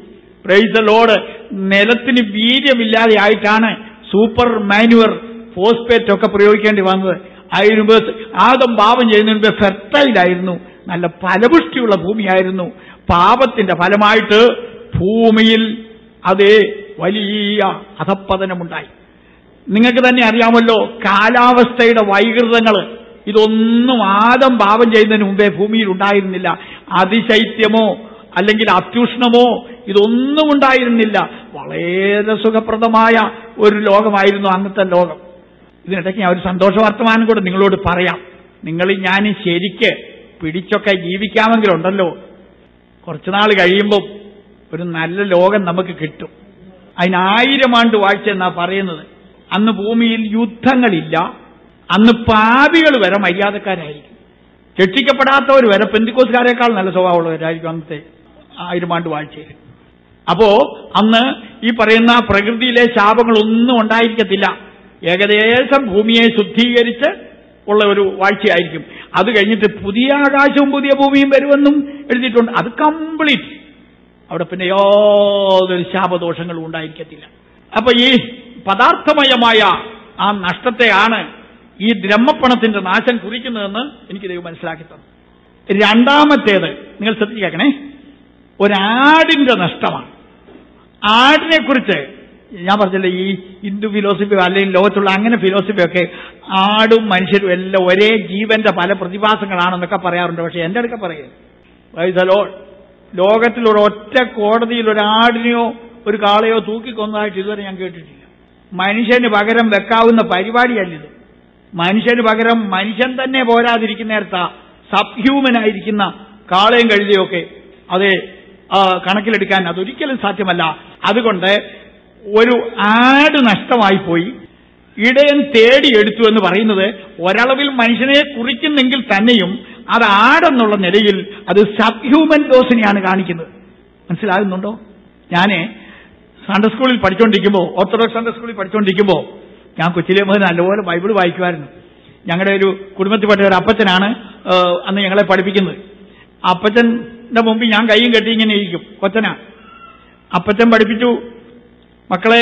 പ്രൈസ് ലോഡ് നിലത്തിന് വീര്യമില്ലാതെ ആയിട്ടാണ് സൂപ്പർ മാനുവർ ഫോസ്പേറ്റ് ഒക്കെ പ്രയോഗിക്കേണ്ടി വന്നത് അതിനു മുമ്പ് ആദം പാപം ചെയ്യുന്നതിന് മുമ്പ് ഫെർട്ടൈലായിരുന്നു നല്ല ഫലപുഷ്ടിയുള്ള ഭൂമിയായിരുന്നു പാപത്തിന്റെ ഫലമായിട്ട് ഭൂമിയിൽ അതേ വലിയ അധപ്പതനമുണ്ടായി നിങ്ങൾക്ക് തന്നെ അറിയാമല്ലോ കാലാവസ്ഥയുടെ വൈകൃതങ്ങൾ ഇതൊന്നും ആദം പാപം ചെയ്യുന്നതിന് മുമ്പേ ഭൂമിയിൽ ഉണ്ടായിരുന്നില്ല അതിശൈത്യമോ അല്ലെങ്കിൽ അത്യുഷ്ണമോ ഇതൊന്നും ഉണ്ടായിരുന്നില്ല വളരെ സുഖപ്രദമായ ഒരു ലോകമായിരുന്നു അന്നത്തെ ലോകം ഇതിനിടയ്ക്ക് ഞാൻ ഒരു സന്തോഷ വർത്തമാനം കൂടെ നിങ്ങളോട് പറയാം നിങ്ങൾ ഞാൻ ശരിക്ക് പിടിച്ചൊക്കെ ജീവിക്കാമെങ്കിലുണ്ടല്ലോ കുറച്ചുനാൾ കഴിയുമ്പോൾ ഒരു നല്ല ലോകം നമുക്ക് കിട്ടും അതിനായിരം ആണ്ട് വാഴ്ച എന്നാ പറയുന്നത് അന്ന് ഭൂമിയിൽ യുദ്ധങ്ങളില്ല അന്ന് പാപികൾ വരെ മര്യാദക്കാരായിരിക്കും രക്ഷിക്കപ്പെടാത്തവർ വരെ പെന്തിക്കോസുകാരേക്കാൾ നല്ല സ്വഭാവമുള്ളവരായിരിക്കും അന്നത്തെ ആയിരം ആണ്ട് വാഴ്ചയിൽ അപ്പോ അന്ന് ഈ പറയുന്ന പ്രകൃതിയിലെ ശാപങ്ങളൊന്നും ഉണ്ടായിരിക്കത്തില്ല ഏകദേശം ഭൂമിയെ ശുദ്ധീകരിച്ച് ഉള്ള ഒരു വാഴ്ചയായിരിക്കും അത് കഴിഞ്ഞിട്ട് പുതിയ ആകാശവും പുതിയ ഭൂമിയും വരുമെന്നും എഴുതിയിട്ടുണ്ട് അത് കംപ്ലീറ്റ് അവിടെ പിന്നെ യാതൊരു ശാപദോഷങ്ങളും ഉണ്ടായിരിക്കത്തില്ല അപ്പൊ ഈ പദാർത്ഥമയമായ ആ നഷ്ടത്തെയാണ് ഈ ബ്രഹ്മപ്പണത്തിന്റെ നാശം കുറിക്കുന്നതെന്ന് എനിക്ക് ദൈവം മനസ്സിലാക്കി തന്നു രണ്ടാമത്തേത് നിങ്ങൾ ശ്രദ്ധിക്കണേ ഒരാടിന്റെ നഷ്ടമാണ് ആടിനെ കുറിച്ച് ഞാൻ പറഞ്ഞില്ലേ ഈ ഹിന്ദു ഫിലോസഫി അല്ലെങ്കിൽ ലോകത്തുള്ള അങ്ങനെ ഫിലോസഫി ഒക്കെ ആടും മനുഷ്യരും എല്ലാം ഒരേ ജീവന്റെ പല പ്രതിഭാസങ്ങളാണെന്നൊക്കെ പറയാറുണ്ട് പക്ഷെ എന്റെ അടുക്ക പറയുന്നത് വൈസലോ ലോകത്തിൽ ഒരു ഒറ്റ കോടതിയിൽ ഒരു ആടിനെയോ ഒരു കാളയോ തൂക്കിക്കൊന്നതായിട്ട് ഇതുവരെ ഞാൻ കേട്ടിട്ടില്ല മനുഷ്യന് പകരം വെക്കാവുന്ന പരിപാടിയല്ലിത് മനുഷ്യന് പകരം മനുഷ്യൻ തന്നെ പോരാതിരിക്കുന്നിടത്ത സബ് ഹ്യൂമൻ ആയിരിക്കുന്ന കാളയും കഴുതയൊക്കെ അതെ ആ, കണക്കിലെടുക്കാൻ അതൊരിക്കലും സാധ്യമല്ല അതുകൊണ്ട് ഒരു ആട് നഷ്ടമായി പോയി ഇടയൻ തേടിയെടുത്തു എന്ന് പറയുന്നത് ഒരളവിൽ മനുഷ്യനെ കുറിക്കുന്നെങ്കിൽ തന്നെയും അത് ആടെന്നുള്ള നിലയിൽ അത് സബ് ഹ്യൂമൻ ഡോസിനെയാണ് കാണിക്കുന്നത് മനസ്സിലാകുന്നുണ്ടോ ഞാന് സൺഡേ സ്കൂളിൽ പഠിച്ചുകൊണ്ടിരിക്കുമ്പോൾ ഓർത്തഡോക്സ് സൺഡേ സ്കൂളിൽ പഠിച്ചുകൊണ്ടിരിക്കുമ്പോൾ ഞാൻ കൊച്ചിലെ മുതൽ നല്ലപോലെ ബൈബിൾ വായിക്കുമായിരുന്നു ഞങ്ങളുടെ ഒരു കുടുംബത്തിൽപ്പെട്ട ഒരു അപ്പച്ചനാണ് ആ, അന്ന് ഞങ്ങളെ പഠിപ്പിക്കുന്നത് അപ്പച്ചന്റെ മുമ്പിൽ ഞാൻ കൈയും കെട്ടി ഇങ്ങനെ ഇരിക്കും കൊച്ചനാ അപ്പച്ചൻ പഠിപ്പിച്ചു മക്കളെ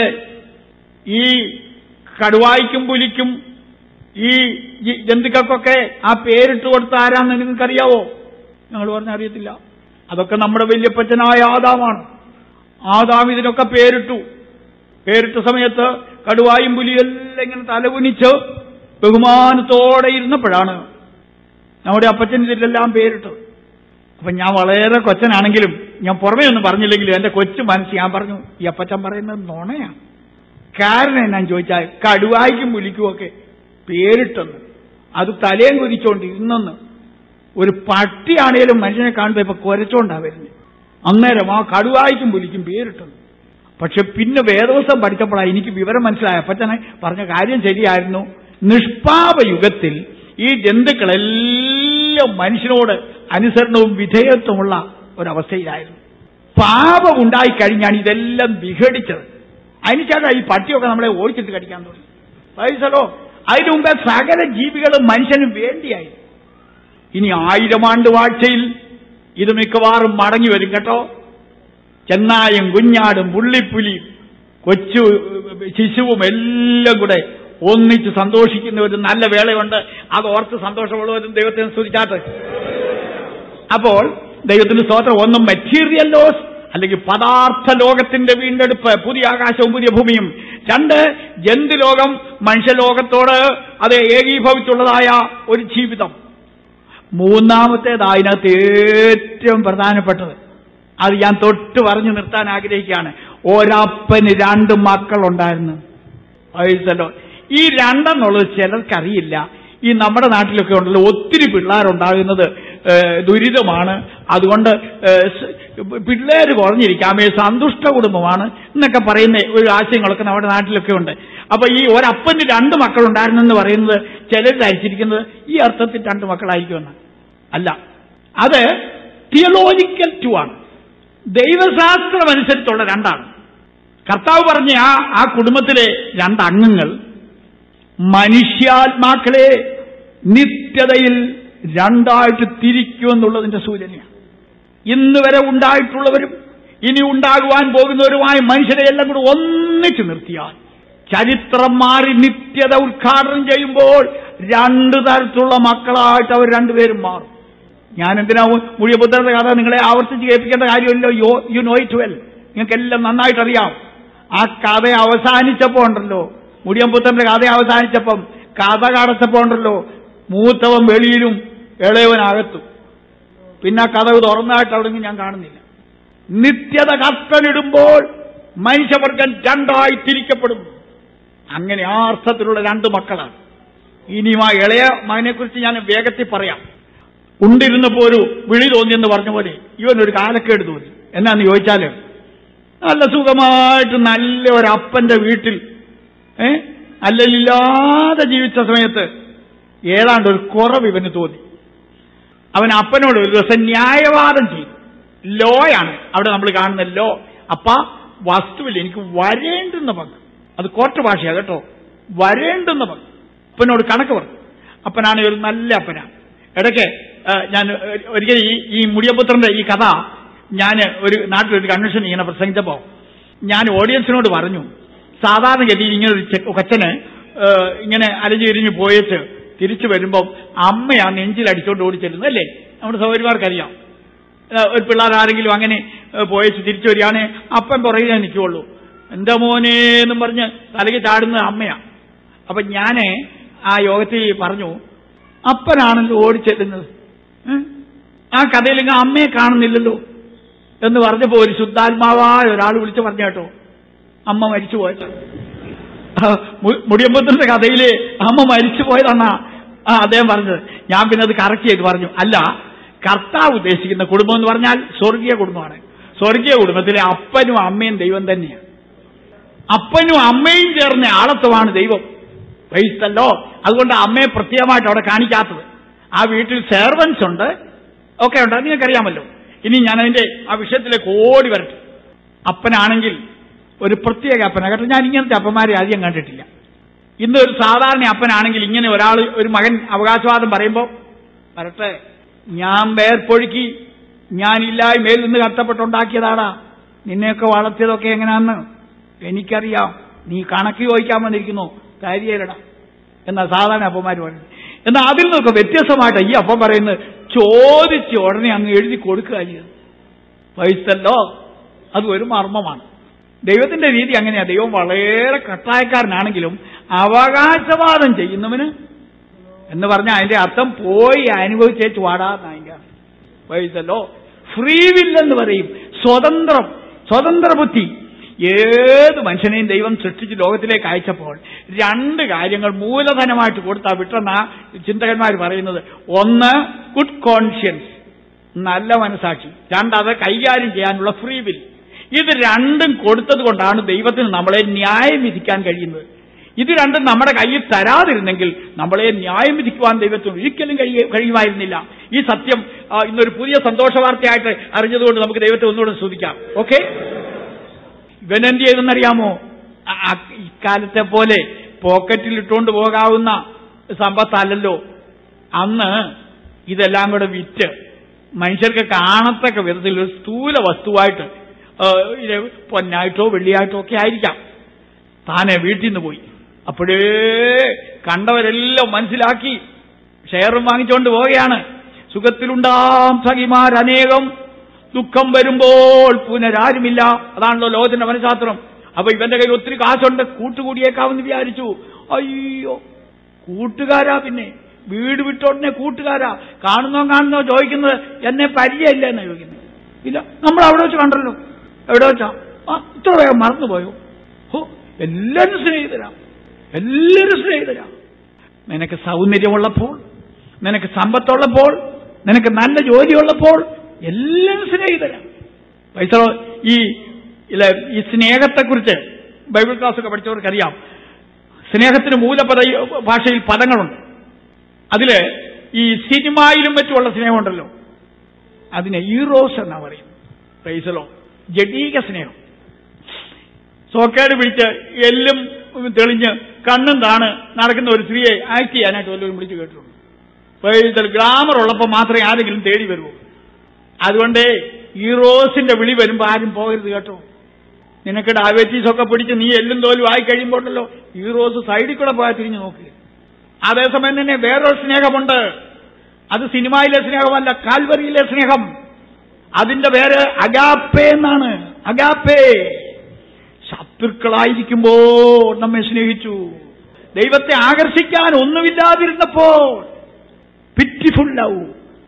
ഈ കടുവായ്ക്കും പുലിക്കും ഈ ജി- ജന്തുക്കൾക്കൊക്കെ ആ പേരിട്ട് കൊടുത്ത ആരാന്ന് നിങ്ങൾക്കറിയാവോ ഞങ്ങൾ പറഞ്ഞ അറിയത്തില്ല അതൊക്കെ നമ്മുടെ വല്യപ്പച്ചനായ ആദാമാണ് ആദാം ഇതിനൊക്കെ പേരിട്ടു പേരിട്ട സമയത്ത് കടുവായും പുലിയും എല്ലാം ഇങ്ങനെ തലകുനിച്ച് ബഹുമാനത്തോടെ ഇരുന്നപ്പോഴാണ് നമ്മുടെ അപ്പച്ചൻ ഇതിലെല്ലാം പേരിട്ടത് അപ്പൊ ഞാൻ വളരെ കൊച്ചനാണെങ്കിലും ഞാൻ പുറമേ ഒന്നും പറഞ്ഞില്ലെങ്കിലും എന്റെ കൊച്ചു മനസ്സ് ഞാൻ പറഞ്ഞു ഈ അപ്പച്ചൻ പറയുന്നത് നുണയാണ് കാരണം എന്നാൻ ചോദിച്ചാൽ കടുവായ്ക്കും പുലിക്കും ഒക്കെ പേരിട്ടെന്ന് അത് തലയും കുതിച്ചോണ്ട് ഇരുന്നെന്ന് ഒരു പട്ടിയാണേലും മനുഷ്യനെ കാണുമ്പോ ഇപ്പൊ കുരച്ചോണ്ടാ വരുന്നത് അന്നേരം ആ കടുവായ്ക്കും പുലിക്കും പേരിട്ടെന്ന് പക്ഷെ പിന്നെ വേദവസം പഠിച്ചപ്പോഴാണ് എനിക്ക് വിവരം മനസ്സിലായ അപ്പച്ചനെ പറഞ്ഞ കാര്യം ശരിയായിരുന്നു നിഷ്പാപ യുഗത്തിൽ ഈ ജന്തുക്കളെല്ലാം മനുഷ്യനോട് അനുസരണവും വിധേയത്വമുള്ള ഒരവസ്ഥയിലായിരുന്നു പാപം ഉണ്ടായിക്കഴിഞ്ഞാണ് ഇതെല്ലാം വിഘടിച്ചത് അതിനുശേഷം ഈ പട്ടിയൊക്കെ നമ്മളെ ഓടിച്ചിട്ട് കടിക്കാൻ തുടങ്ങി പൈസലോ അതിനു മുമ്പേ സകല ജീവികളും മനുഷ്യന് വേണ്ടിയായി ഇനി ആയിരം ആണ്ട് വാഴ്ചയിൽ ഇത് മിക്കവാറും മടങ്ങി വരും കേട്ടോ ചെന്നായും കുഞ്ഞാടും പുള്ളിപ്പുലിയും കൊച്ചു ശിശുവും എല്ലാം കൂടെ ഒന്നിച്ച് സന്തോഷിക്കുന്ന ഒരു നല്ല വേളയുണ്ട് അത് ഓർത്ത് സന്തോഷമുള്ളവരും ദൈവത്തെ സ്തുതിച്ചാട്ട് അപ്പോൾ ദൈവത്തിന്റെ സ്തോത്രം ഒന്നും മെറ്റീരിയൽ ലോസ് അല്ലെങ്കിൽ പദാർത്ഥ ലോകത്തിന്റെ വീണ്ടെടുപ്പ് പുതിയ ആകാശവും പുതിയ ഭൂമിയും രണ്ട് ജന്തുലോകം മനുഷ്യലോകത്തോട് അത് ഏകീഭവിച്ചുള്ളതായ ഒരു ജീവിതം മൂന്നാമത്തേത് അതിനകത്ത് ഏറ്റവും പ്രധാനപ്പെട്ടത് അത് ഞാൻ തൊട്ട് പറഞ്ഞു നിർത്താൻ ആഗ്രഹിക്കുകയാണ് ഒരപ്പന് രണ്ട് മക്കളുണ്ടായിരുന്നു വയസ്സല്ലോ ഈ രണ്ടെന്നുള്ളത് ചിലർക്കറിയില്ല ഈ നമ്മുടെ നാട്ടിലൊക്കെ ഉണ്ടല്ലോ ഒത്തിരി പിള്ളേരുണ്ടാകുന്നത് ഏഹ്, ദുരിതമാണ് അതുകൊണ്ട് ഏഹ്, സ്- പിള്ളേര് കുറഞ്ഞിരിക്കാമേ സന്തുഷ്ട കുടുംബമാണ് എന്നൊക്കെ പറയുന്ന ഒരു ആശയങ്ങളൊക്കെ നമ്മുടെ നാട്ടിലൊക്കെ ഉണ്ട് അപ്പൊ ഈ ഒരപ്പന് രണ്ട് മക്കളുണ്ടായിരുന്നെന്ന് പറയുന്നത് ചിലർ ധരിച്ചിരിക്കുന്നത് ഈ അർത്ഥത്തിൽ രണ്ട് മക്കളായിരിക്കുമെന്ന് അല്ല അത് തിയോളജിക്കൽ ടു ആണ് ദൈവശാസ്ത്രം അനുസരിച്ചുള്ള രണ്ടാണ് കർത്താവ് പറഞ്ഞ ആ ആ കുടുംബത്തിലെ രണ്ടംഗങ്ങൾ മനുഷ്യാത്മാക്കളെ നിത്യതയിൽ രണ്ടായിട്ട് തിരിക്കുമെന്നുള്ളതിന്റെ സൂചനയാണ് ഇന്ന് വരെ ഉണ്ടായിട്ടുള്ളവരും ഇനി ഉണ്ടാകുവാൻ പോകുന്നവരുമായ മനുഷ്യരെ എല്ലാം കൂടെ ഒന്നിച്ചു നിർത്തിയാൽ ചരിത്രം മാറി നിത്യത ഉദ്ഘാടനം ചെയ്യുമ്പോൾ രണ്ട് തരത്തിലുള്ള മക്കളായിട്ട് അവർ രണ്ടുപേരും മാറും ഞാൻ എന്തിനാ മുഴിയപുത്രന്റെ കഥ നിങ്ങളെ ആവർത്തിച്ച് കേൾപ്പിക്കേണ്ട കാര്യമല്ലോ യോ യു നോ ഇറ്റ് വെൽ നിങ്ങൾക്കെല്ലാം നന്നായിട്ട് അറിയാം ആ കഥ അവസാനിച്ചപ്പോ ഉണ്ടല്ലോ മുടിയമ്പുത്രന്റെ കഥ അവസാനിച്ചപ്പം കഥ കടച്ചപ്പോ ഉണ്ടല്ലോ മൂത്തവൻ വെളിയിലും ഇളയവൻ അകത്തും പിന്നെ ആ കഥ തുറന്നായിട്ട് അവിടെ ഞാൻ കാണുന്നില്ല നിത്യത കർത്തനിടുമ്പോൾ മനുഷ്യവർഗം രണ്ടായി തിരിക്കപ്പെടും അങ്ങനെ ആ അർത്ഥത്തിലുള്ള രണ്ട് മക്കളാണ് ഇനിയും ആ ഇളയ മകനെ കുറിച്ച് ഞാൻ വേഗത്തിൽ പറയാം ഉണ്ടിരുന്നപ്പോ ഒരു വിളി തോന്നിയെന്ന് പറഞ്ഞ പോലെ ഇവൻ ഒരു കാലക്കേട് തോന്നി എന്നാന്ന് ചോദിച്ചാല് നല്ല സുഖമായിട്ട് നല്ല ഒരു അപ്പന്റെ വീട്ടിൽ ഏ അല്ലലില്ലാതെ ജീവിച്ച സമയത്ത് ഏതാണ്ട് ഒരു കുറവ് ഇവന് തോന്നി അവൻ അപ്പനോട് ഒരു ദിവസം ന്യായവാദം ചെയ്തു ലോയാണ് അവിടെ നമ്മൾ കാണുന്ന ലോ അപ്പ വസ്തുവിൽ എനിക്ക് വരേണ്ടുന്ന പങ്ക് അത് കോർട്ട് ഭാഷയാണ് കേട്ടോ വരേണ്ടുന്ന പങ്ക് അപ്പനോട് കണക്ക് പറഞ്ഞു അപ്പനാണ് ഒരു നല്ല അപ്പനാണ് ഇടയ്ക്ക് ആ, ഞാൻ ഒരിക്കൽ ഈ ഈ മുടിയപുത്രന്റെ ഈ കഥ ഞാൻ ഒരു നാട്ടിലൊരു കൺവെൻഷൻ ഇങ്ങനെ പ്രസംഗിച്ചപ്പോ ഞാൻ ഓഡിയൻസിനോട് പറഞ്ഞു സാധാരണഗതിയിൽ ഇങ്ങനെ ഒരു ചെ- കൊച്ചന് ആ, ഇങ്ങനെ അലഞ്ഞിരിഞ്ഞ് പോയിട്ട് തിരിച്ചു വരുമ്പം അമ്മയാ നെഞ്ചിൽ അടിച്ചോണ്ട് ഓടി ചെല്ലുന്നത് അല്ലേ നമ്മുടെ സൗകര്യമാർക്കറിയാം ഏഹ് ഒരു പിള്ളേർ ആരെങ്കിലും അങ്ങനെ ഏഹ് പോയേച്ച് തിരിച്ചു വരികയാണെ അപ്പൻ പുറകെ നിൽക്കുള്ളൂ എന്റെ മോനെ എന്നും പറഞ്ഞ് തലയ്ക്ക് ചാടുന്നത് അമ്മയാ അപ്പൊ ഞാന് ആ യോഗത്തിൽ പറഞ്ഞു അപ്പനാണല്ലോ ഓടിച്ചെല്ലുന്നത് ഏഹ്? ആ കഥയിൽ ഇങ്ങ് അമ്മയെ കാണുന്നില്ലല്ലോ എന്ന് പറഞ്ഞപ്പോ ഒരു ശുദ്ധാത്മാവായ ഒരാൾ വിളിച്ചു പറഞ്ഞ കേട്ടോ അമ്മ മരിച്ചു പോയത് മുടിയമ്പത്തിന്റെ കഥയില് അമ്മ മരിച്ചു പോയതെന്നാ ആ അദ്ദേഹം പറഞ്ഞത് ഞാൻ പിന്നെ അത് കറക്റ്റ് ചെയ്ത് പറഞ്ഞു അല്ല കർത്താവ് ഉദ്ദേശിക്കുന്ന കുടുംബം എന്ന് പറഞ്ഞാൽ സ്വർഗീയ കുടുംബമാണ് സ്വർഗീയ കുടുംബത്തിലെ അപ്പനും അമ്മയും ദൈവം തന്നെയാണ് അപ്പനും അമ്മയും ചേർന്ന ആളത്വമാണ് ദൈവം വൈസ്തല്ലോ അതുകൊണ്ട് അമ്മയെ പ്രത്യേകമായിട്ട് അവിടെ കാണിക്കാത്തത് ആ വീട്ടിൽ സെർവൻസ് ഉണ്ട് ഒക്കെ ഉണ്ട് അത് നിങ്ങൾക്കറിയാമല്ലോ ഇനി ഞാൻ അതിന്റെ ആ വിഷയത്തിലേക്ക് ഓടി വരട്ടെ അപ്പനാണെങ്കിൽ ഒരു പ്രത്യേക അപ്പനാണ് കേട്ടോ ഞാൻ ഇങ്ങനത്തെ അപ്പന്മാരെ അധികം കണ്ടിട്ടില്ല ഇന്ന് ഒരു സാധാരണ അപ്പനാണെങ്കിൽ ഇങ്ങനെ ഒരാൾ ഒരു മകൻ അവകാശവാദം പറയുമ്പോൾ വരട്ടെ ഞാൻ വേർപ്പൊഴുക്കി ഞാനില്ലായി മേൽ നിന്ന് കഷ്ടപ്പെട്ടുണ്ടാക്കിയതാടാ നിന്നെയൊക്കെ വളർത്തിയതൊക്കെ എങ്ങനെയാന്ന് എനിക്കറിയാം നീ കണക്ക് ചോദിക്കാൻ വന്നിരിക്കുന്നു കാര്യേലടാ എന്നാ സാധാരണ അപ്പന്മാർ പറയുന്നത് എന്നാൽ അതിൽ നിന്നൊക്കെ വ്യത്യസ്തമായിട്ട് ഈ അപ്പം പറയുന്നത് ചോദിച്ച് ഉടനെ അങ്ങ് എഴുതി കൊടുക്കുക ചെയ്തത് വൈസ്തല്ലോ അത് ഒരു മർമ്മമാണ് ദൈവത്തിന്റെ രീതി അങ്ങനെയാ ദൈവം വളരെ കട്ടായക്കാരനാണെങ്കിലും അവകാശവാദം ചെയ്യുന്നവന് എന്ന് പറഞ്ഞാൽ അതിന്റെ അർത്ഥം പോയി അനുഭവിച്ചേച്ച് വാടാന്ന് അതിന്റെ അർത്ഥം വൈസല്ലോ ഫ്രീ വില്ലെന്ന് പറയും സ്വതന്ത്രം സ്വതന്ത്ര ബുദ്ധി ഏത് മനുഷ്യനെയും ദൈവം സൃഷ്ടിച്ച് ലോകത്തിലേക്ക് അയച്ചപ്പോൾ രണ്ട് കാര്യങ്ങൾ മൂലധനമായിട്ട് കൊടുത്താ വിട്ടെന്ന ചിന്തകന്മാർ പറയുന്നത് ഒന്ന് ഗുഡ് കോൺഷ്യൻസ് നല്ല മനസാക്ഷി രണ്ടത് കൈകാര്യം ചെയ്യാനുള്ള ഫ്രീ വിൽ ഇത് രണ്ടും കൊടുത്തത് കൊണ്ടാണ് ദൈവത്തിന് നമ്മളെ ന്യായം വിധിക്കാൻ കഴിയുന്നത് ഇത് രണ്ടും നമ്മുടെ കയ്യിൽ തരാതിരുന്നെങ്കിൽ നമ്മളെ ന്യായം വിധിക്കുവാൻ ദൈവത്തിന് ഒരിക്കലും കഴിയ- കഴിയുമായിരുന്നില്ല ഈ സത്യം ആ, ഇന്നൊരു പുതിയ സന്തോഷ വാർത്തയായിട്ട് അറിഞ്ഞതുകൊണ്ട് നമുക്ക് ദൈവത്തെ ഒന്നുകൂടെ സ്തുതിക്കാം ഓക്കെ ഇവൻ എന്ത് ചെയ്തെന്നറിയാമോ ആ- ആ ഇക്കാലത്തെ പോലെ പോക്കറ്റിൽ ഇട്ടുകൊണ്ട് പോകാവുന്ന സമ്പത്തല്ലല്ലോ അന്ന് ഇതെല്ലാം കൂടെ വിറ്റ് മനുഷ്യർക്ക് കാണത്തക്ക വിധത്തിൽ ഒരു സ്ഥൂല വസ്തുവായിട്ട് ആ, ഇത് പൊന്നായിട്ടോ വെള്ളിയായിട്ടോ ഒക്കെ ആയിരിക്കാം താനെ വീട്ടിൽ നിന്ന് പോയി അപ്പോഴേ കണ്ടവരെല്ലാം മനസ്സിലാക്കി ഷെയറും വാങ്ങിച്ചുകൊണ്ട് പോവുകയാണ് സുഖത്തിലുണ്ടാം സഖിമാരനേകം ദുഃഖം വരുമ്പോൾ പുനരാരുമില്ല അതാണല്ലോ ലോകത്തിന്റെ മനഃശാസ്ത്രം അപ്പൊ ഇവന്റെ കയ്യിൽ ഒത്തിരി കാശുണ്ട് കൂട്ടുകൂടിയേക്കാമെന്ന് വിചാരിച്ചു അയ്യോ കൂട്ടുകാരാ പിന്നെ വീട് വിട്ടോടനെ കൂട്ടുകാരാ കാണുന്നോ കാണുന്നോ ചോദിക്കുന്നത് എന്നെ പരിചയമില്ല എന്നാ ചോദിക്കുന്നത് ഇല്ല നമ്മൾ അവിടെ വെച്ച് കണ്ടല്ലോ എവിടെ വെച്ചാ ആ ഇത്ര വേഗം മറന്നുപോയോ ഹോ എല്ലാവരും സ്നേഹിതരാ എല്ലാവരും സ്നേഹിതരാ നിനക്ക് സൗന്ദര്യമുള്ളപ്പോൾ നിനക്ക് സമ്പത്തുള്ളപ്പോൾ നിനക്ക് നല്ല ജോലിയുള്ളപ്പോൾ എല്ലാവരും സ്നേഹിതരാ പൈസ ഈ ഇല്ല ഈ സ്നേഹത്തെക്കുറിച്ച് ബൈബിൾ ക്ലാസ്സൊക്കെ പഠിച്ചവർക്കറിയാം സ്നേഹത്തിന് മൂലപദ ഭാഷയിൽ പദങ്ങളുണ്ട് അതില് ഈ സിനിമയിലും മറ്റുമുള്ള സ്നേഹമുണ്ടല്ലോ അതിനെ ഈറോസ് എന്നാ പറയും പൈസലോ ജഡീക സ്നേഹം സോക്കേട് പിടിച്ച് എല്ലും തെളിഞ്ഞ് കണ്ണും താണ് നടക്കുന്ന ഒരു സ്ത്രീയെ ആക്ട് ചെയ്യാനായിട്ട് വല്ലവരും വിളിച്ച് കേട്ടിട്ടുണ്ട് പൈസൽ ഗ്ലാമർ ഉള്ളപ്പോൾ മാത്രമേ ആരെങ്കിലും തേടി വരൂ അതുകൊണ്ട് ഈ റോസിന്റെ വിളി വരുമ്പോ ആരും പോകരുത് കേട്ടോ നിനക്ക് ഡയബറ്റീസ് ഒക്കെ പിടിച്ച് നീ എല്ലും തോലും ആയി കഴിയുമ്പോണ്ടല്ലോ ഈ റോസ് സൈഡിൽ കൂടെ പോയാൽ തിരിഞ്ഞു നോക്കുക അതേസമയം തന്നെ വേറൊരു സ്നേഹമുണ്ട് അത് സിനിമയിലെ സ്നേഹമല്ല കാൽവരിയിലെ സ്നേഹം അതിന്റെ പേര് അഗാപ്പേ എന്നാണ് അഗാപ്പേ ശത്രുക്കളായിരിക്കുമ്പോൾ നമ്മെ സ്നേഹിച്ചു ദൈവത്തെ ആകർഷിക്കാൻ ഒന്നുമില്ലാതിരുന്നപ്പോൾ പിറ്റിഫുൾ ലവ്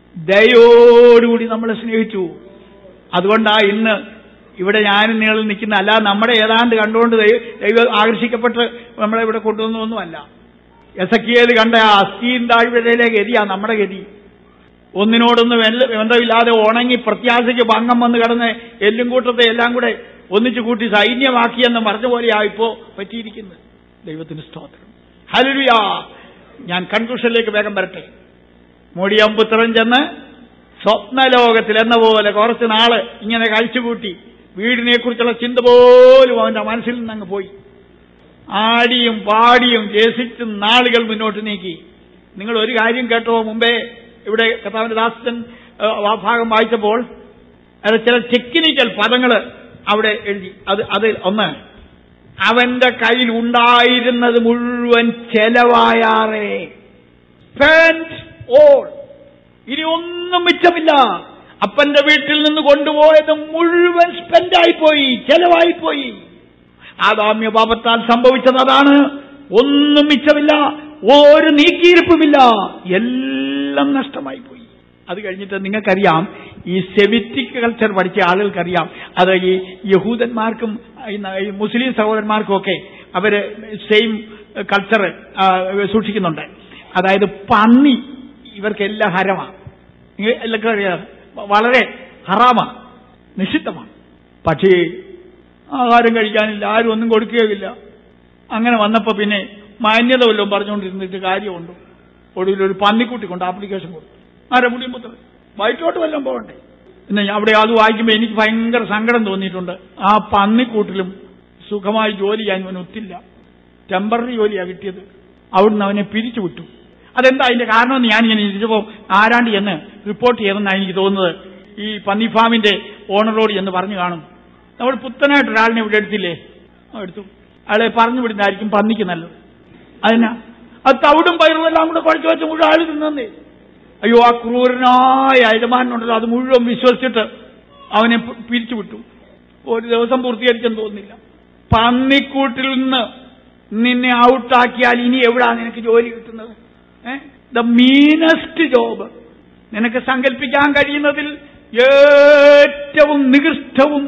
ദയോടുകൂടി നമ്മളെ സ്നേഹിച്ചു അതുകൊണ്ടാ ഇന്ന് ഇവിടെ ഞാനും നീളിൽ നിൽക്കുന്ന അല്ല നമ്മുടെ ഏതാണ്ട് കണ്ടുകൊണ്ട് ദൈവ- ദൈവം ആകർഷിക്കപ്പെട്ട് നമ്മളെ ഇവിടെ കൊണ്ടുവന്നൊന്നുമല്ല എസക്കിയേൽ കണ്ട ആ അസ്ഥീൻ താഴ്വരയിലെ ഗതിയാ നമ്മുടെ ഗതി ഒന്നിനോടൊന്ന് വെല്ല- ബന്ധമില്ലാതെ ഉണങ്ങി പ്രത്യാശയ്ക്ക് ഭംഗം വന്ന് കിടന്ന് എല്ലും കൂട്ടത്തെ എല്ലാം കൂടെ ഒന്നിച്ചു കൂട്ടി സൈന്യമാക്കിയെന്ന് പറഞ്ഞ പോലെയാ ഇപ്പോ പറ്റിയിരിക്കുന്നത് ദൈവത്തിന് സ്തോത്രം ഹലുരിയാ ഞാൻ കൺക്ലൂഷനിലേക്ക് വേഗം വരട്ടെ മുടിയമ്പുത്രൻ ചെന്ന് സ്വപ്നലോകത്തിൽ എന്ന പോലെ കുറച്ച് നാള് ഇങ്ങനെ കഴിച്ചുകൂട്ടി വീടിനെ കുറിച്ചുള്ള ചിന്ത പോലും അവന്റെ മനസ്സിൽ നിന്ന് അങ്ങ് പോയി ആടിയും പാടിയും രസിച്ചും നാളുകൾ മുന്നോട്ട് നീക്കി നിങ്ങൾ ഒരു കാര്യം കേട്ടോ മുമ്പേ ഇവിടെ കഥാവിന്റെ ദാസൻ ആ ഭാഗം വായിച്ചപ്പോൾ അത് ചില ടെക്നിക്കൽ പദങ്ങൾ അവിടെ എഴുതി അത് അതിൽ ഒന്ന് അവന്റെ കയ്യിൽ ഉണ്ടായിരുന്നത് മുഴുവൻ ചെലവായാറേ spent all ഇനി ഒന്നും മിച്ചമില്ല അപ്പന്റെ വീട്ടിൽ നിന്ന് കൊണ്ടുപോയത് മുഴുവൻ സ്പെൻഡായിപ്പോയി ചെലവായിപ്പോയി ആദാമ്യ പാപത്താൽ സംഭവിച്ചത് അതാണ് ഒന്നും മിച്ചമില്ല ഒരു നീക്കിയിരിപ്പുമില്ല എല്ലാം നഷ്ടമായി പോയി അത് കഴിഞ്ഞിട്ട് നിങ്ങൾക്കറിയാം ഈ സെമിറ്റിക് കൾച്ചർ പഠിച്ച ആളുകൾക്കറിയാം അത് ഈ യഹൂദന്മാർക്കും ഈ ന- ഈ മുസ്ലിം സഹോദരന്മാർക്കും ഒക്കെ അവര് സെയിം കൾച്ചർ സൂക്ഷിക്കുന്നുണ്ട് അതായത് പന്നി ഇവർക്കെല്ലാം ഹരമാണ് എല്ലാവർക്കും അറിയാം വളരെ ഹറാമാണ് നിഷിദ്ധമാണ് പക്ഷേ ആഹാരം കഴിക്കാനില്ല ആരും ഒന്നും കൊടുക്കുകയില്ല അങ്ങനെ വന്നപ്പോ പിന്നെ മാന്യത വല്ലതും പറഞ്ഞുകൊണ്ടിരുന്നിട്ട് കാര്യമുണ്ടോ ഒടുവിൽ ഒരു പന്നിക്കുട്ടി കൊണ്ട് ആപ്ലിക്കേഷൻ കൊടുത്തു ആരെ മുടിയുമ്പോൾ വയറ്റോട്ട് വല്ലതും പോകണ്ടേ പിന്നെ ഞാൻ അവിടെ അത് വായിക്കുമ്പോൾ എനിക്ക് ഭയങ്കര സങ്കടം തോന്നിയിട്ടുണ്ട് ആ പന്നിക്കൂട്ടിലും സുഖമായി ജോലി ചെയ്യാൻ അവന് ഒത്തില്ല ടെമ്പററി ജോലിയാണ് കിട്ടിയത് അവിടുന്ന് അവനെ പിരിച്ചു വിട്ടു അതെന്താ അതിന്റെ കാരണമെന്ന് ഞാനിങ്ങനെ ഇരിച്ചപ്പോൾ ആരാണ്ട് എന്ന് റിപ്പോർട്ട് ചെയ്തെന്നാണ് എനിക്ക് തോന്നുന്നത് ഈ പന്നി ഫാമിന്റെ ഓണറോട് എന്ന് പറഞ്ഞു കാണും നമ്മൾ പുത്തനായിട്ട് ഒരാളിനെ ഇവിടെ എടുത്തില്ലേ ആ, എടുത്തു അയാളെ പറഞ്ഞു വിടുന്നതായിരിക്കും പന്നിക്ക് നല്ലത് അതിനാ അത് തവിടും പയറും എല്ലാം കൂടെ കുഴച്ച് വെച്ച് മുഴുവൻ ആൾ തിന്നേ അയ്യോ ആ ക്രൂരനായ യജമാനുണ്ടല്ലോ അത് മുഴുവൻ വിശ്വസിച്ചിട്ട് അവനെ പി- പിരിച്ചുവിട്ടു ഒരു ദിവസം പൂർത്തീകരിച്ചെന്ന് തോന്നുന്നില്ല പന്നിക്കൂട്ടിൽ നിന്ന് നിന്നെ ഔട്ടാക്കിയാൽ ഇനി എവിടാ നിനക്ക് ജോലി കിട്ടുന്നത് ദ മീനസ്റ്റ് ജോബ് നിനക്ക് സങ്കല്പിക്കാൻ കഴിയുന്നതിൽ ഏറ്റവും നികൃഷ്ടവും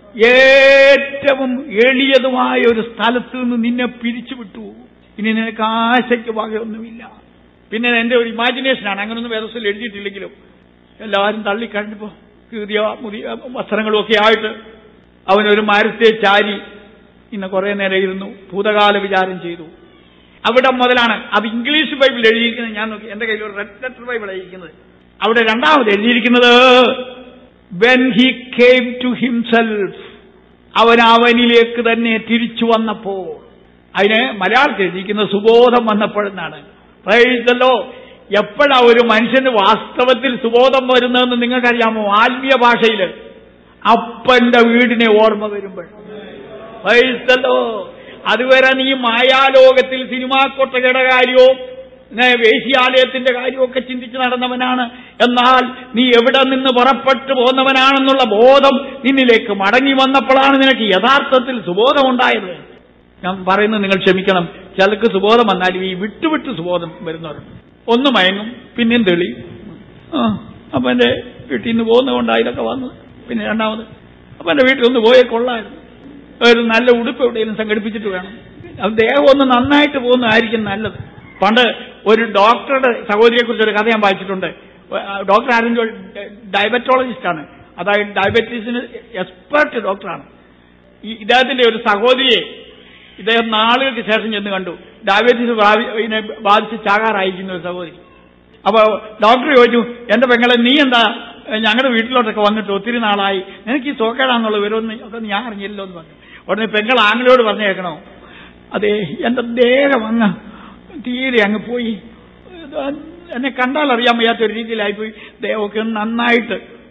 ഏറ്റവും എളിയതുമായ ഒരു സ്ഥലത്ത് നിന്ന് നിന്നെ പിരിച്ചുവിട്ടു ഇനി നിനക്ക് ആശയ്ക്ക് വകയൊന്നുമില്ല പിന്നെ എന്റെ ഒരു ഇമാജിനേഷനാണ് അങ്ങനൊന്നും വേദത്തിൽ എഴുതിയിട്ടില്ലെങ്കിലും എല്ലാവരും തള്ളിക്കഴിഞ്ഞപ്പോ കീറിയ മുതിയ വസ്ത്രങ്ങളും ഒക്കെ ആയിട്ട് അവനൊരു മരത്തെ ചാരി ഇന്ന് കുറെ നേരം ഇരുന്നു ഭൂതകാല വിചാരം ചെയ്തു അവിടെ മുതലാണ് അത് ഇംഗ്ലീഷ് ബൈബിൾ എഴുതിയിരിക്കുന്നത് ഞാൻ നോക്കി എന്റെ കയ്യിൽ ഒരു റെഡ് ലെറ്റർ ബൈബിൾ എഴുതിയിരിക്കുന്നത് അവിടെ രണ്ടാമത് എഴുതിയിരിക്കുന്നത് when he came to himself അവൻ അവനിലേക്ക് തന്നെ തിരിച്ചു വന്നപ്പോൾ അതിന് മലയാളത്തിൽ എഴുതിയിരിക്കുന്നത് സുബോധം വന്നപ്പോഴെന്നാണ് പ്രയോഗിച്ചല്ലോ എപ്പോഴാ ഒരു മനുഷ്യന് വാസ്തവത്തിൽ സുബോധം വരുന്നതെന്ന് നിങ്ങൾക്കറിയാമോ ആത്മീയ ഭാഷയിൽ അപ്പന്റെ വീടിനെ ഓർമ്മ വരുമ്പോൾ പ്രയോഗിച്ചല്ലോ അതുവരെ നീ മായാലോകത്തിൽ സിനിമാ കൊട്ടകയുടെ കാര്യവും ഏ, വേശ്യാലയത്തിന്റെ കാര്യമൊക്കെ ചിന്തിച്ച് നടന്നവനാണ് എന്നാൽ നീ എവിടെ നിന്ന് പുറപ്പെട്ടു പോന്നവനാണെന്നുള്ള ബോധം നിന്നിലേക്ക് മടങ്ങി വന്നപ്പോഴാണ് നിനക്ക് യഥാർത്ഥത്തിൽ സുബോധമുണ്ടായത് ഞാൻ പറയുന്നത് നിങ്ങൾ ക്ഷമിക്കണം ചിലർക്ക് സുബോധം വന്നാലും ഈ വിട്ടുവിട്ട് സുബോധം വരുന്നവരുണ്ട് ഒന്ന് മയങ്ങും പിന്നെയും തെളി ആ അപ്പൊ എന്റെ വീട്ടിൽ നിന്ന് പോകുന്നതുകൊണ്ടാണ് ഇതൊക്കെ വന്നത് പിന്നെ രണ്ടാമത് അപ്പൊ എന്റെ വീട്ടിൽ ഒന്ന് പോയേ കൊള്ളായിരുന്നു ഒരു നല്ല ഉടുപ്പ് എവിടെയെങ്കിലും സംഘടിപ്പിച്ചിട്ട് വേണം അത് ദേഹം ഒന്ന് നന്നായിട്ട് പോകുന്നതായിരിക്കും നല്ലത് പണ്ട് ഒരു ഡോക്ടറുടെ സഹോദരിയെ കുറിച്ച് ഒരു കഥ ഞാൻ വായിച്ചിട്ടുണ്ട് ഡോക്ടർ ആരെങ്കിലും ഡയബറ്റോളജിസ്റ്റ് ആണ് അതായത് ഡയബറ്റീസിന് എക്സ്പെർട്ട് ഡോക്ടറാണ് ഈ ഇദ്ദേഹത്തിന്റെ ഒരു സഹോദരിയെ ഇദ്ദേഹം നാളുകൾക്ക് ശേഷം ചെന്ന് കണ്ടു ഡയബറ്റീസ് ബാധി- ഇതിനെ ബാധിച്ച് ചാകാറായിരിക്കുന്ന ഒരു സഹോദരി അപ്പൊ ഡോക്ടർ ചോദിച്ചു എന്റെ പെങ്ങളെ നീ എന്താ ഏഹ്, ഞങ്ങളുടെ വീട്ടിലോട്ടൊക്കെ വന്നിട്ട് ഒത്തിരി നാളായി നിനക്ക് ഈ സോക്കേടാന്നുള്ള വിവരമൊന്നും ഒക്കെ ഞാൻ അറിഞ്ഞില്ലല്ലോ എന്ന് പറഞ്ഞു ഉടനെ പെങ്ങൾ ആങ്ങളോട് പറഞ്ഞേക്കണോ അതെ എന്റെ ദേഹം അങ്ങ് തീരെ അങ്ങ് പോയി ഇത് എന്നെ കണ്ടാൽ അറിയാൻ വയ്യാത്ത ഒരു രീതിയിലായിപ്പോയി ദേഹമൊക്കെ ഒന്ന് നന്നായിട്ട്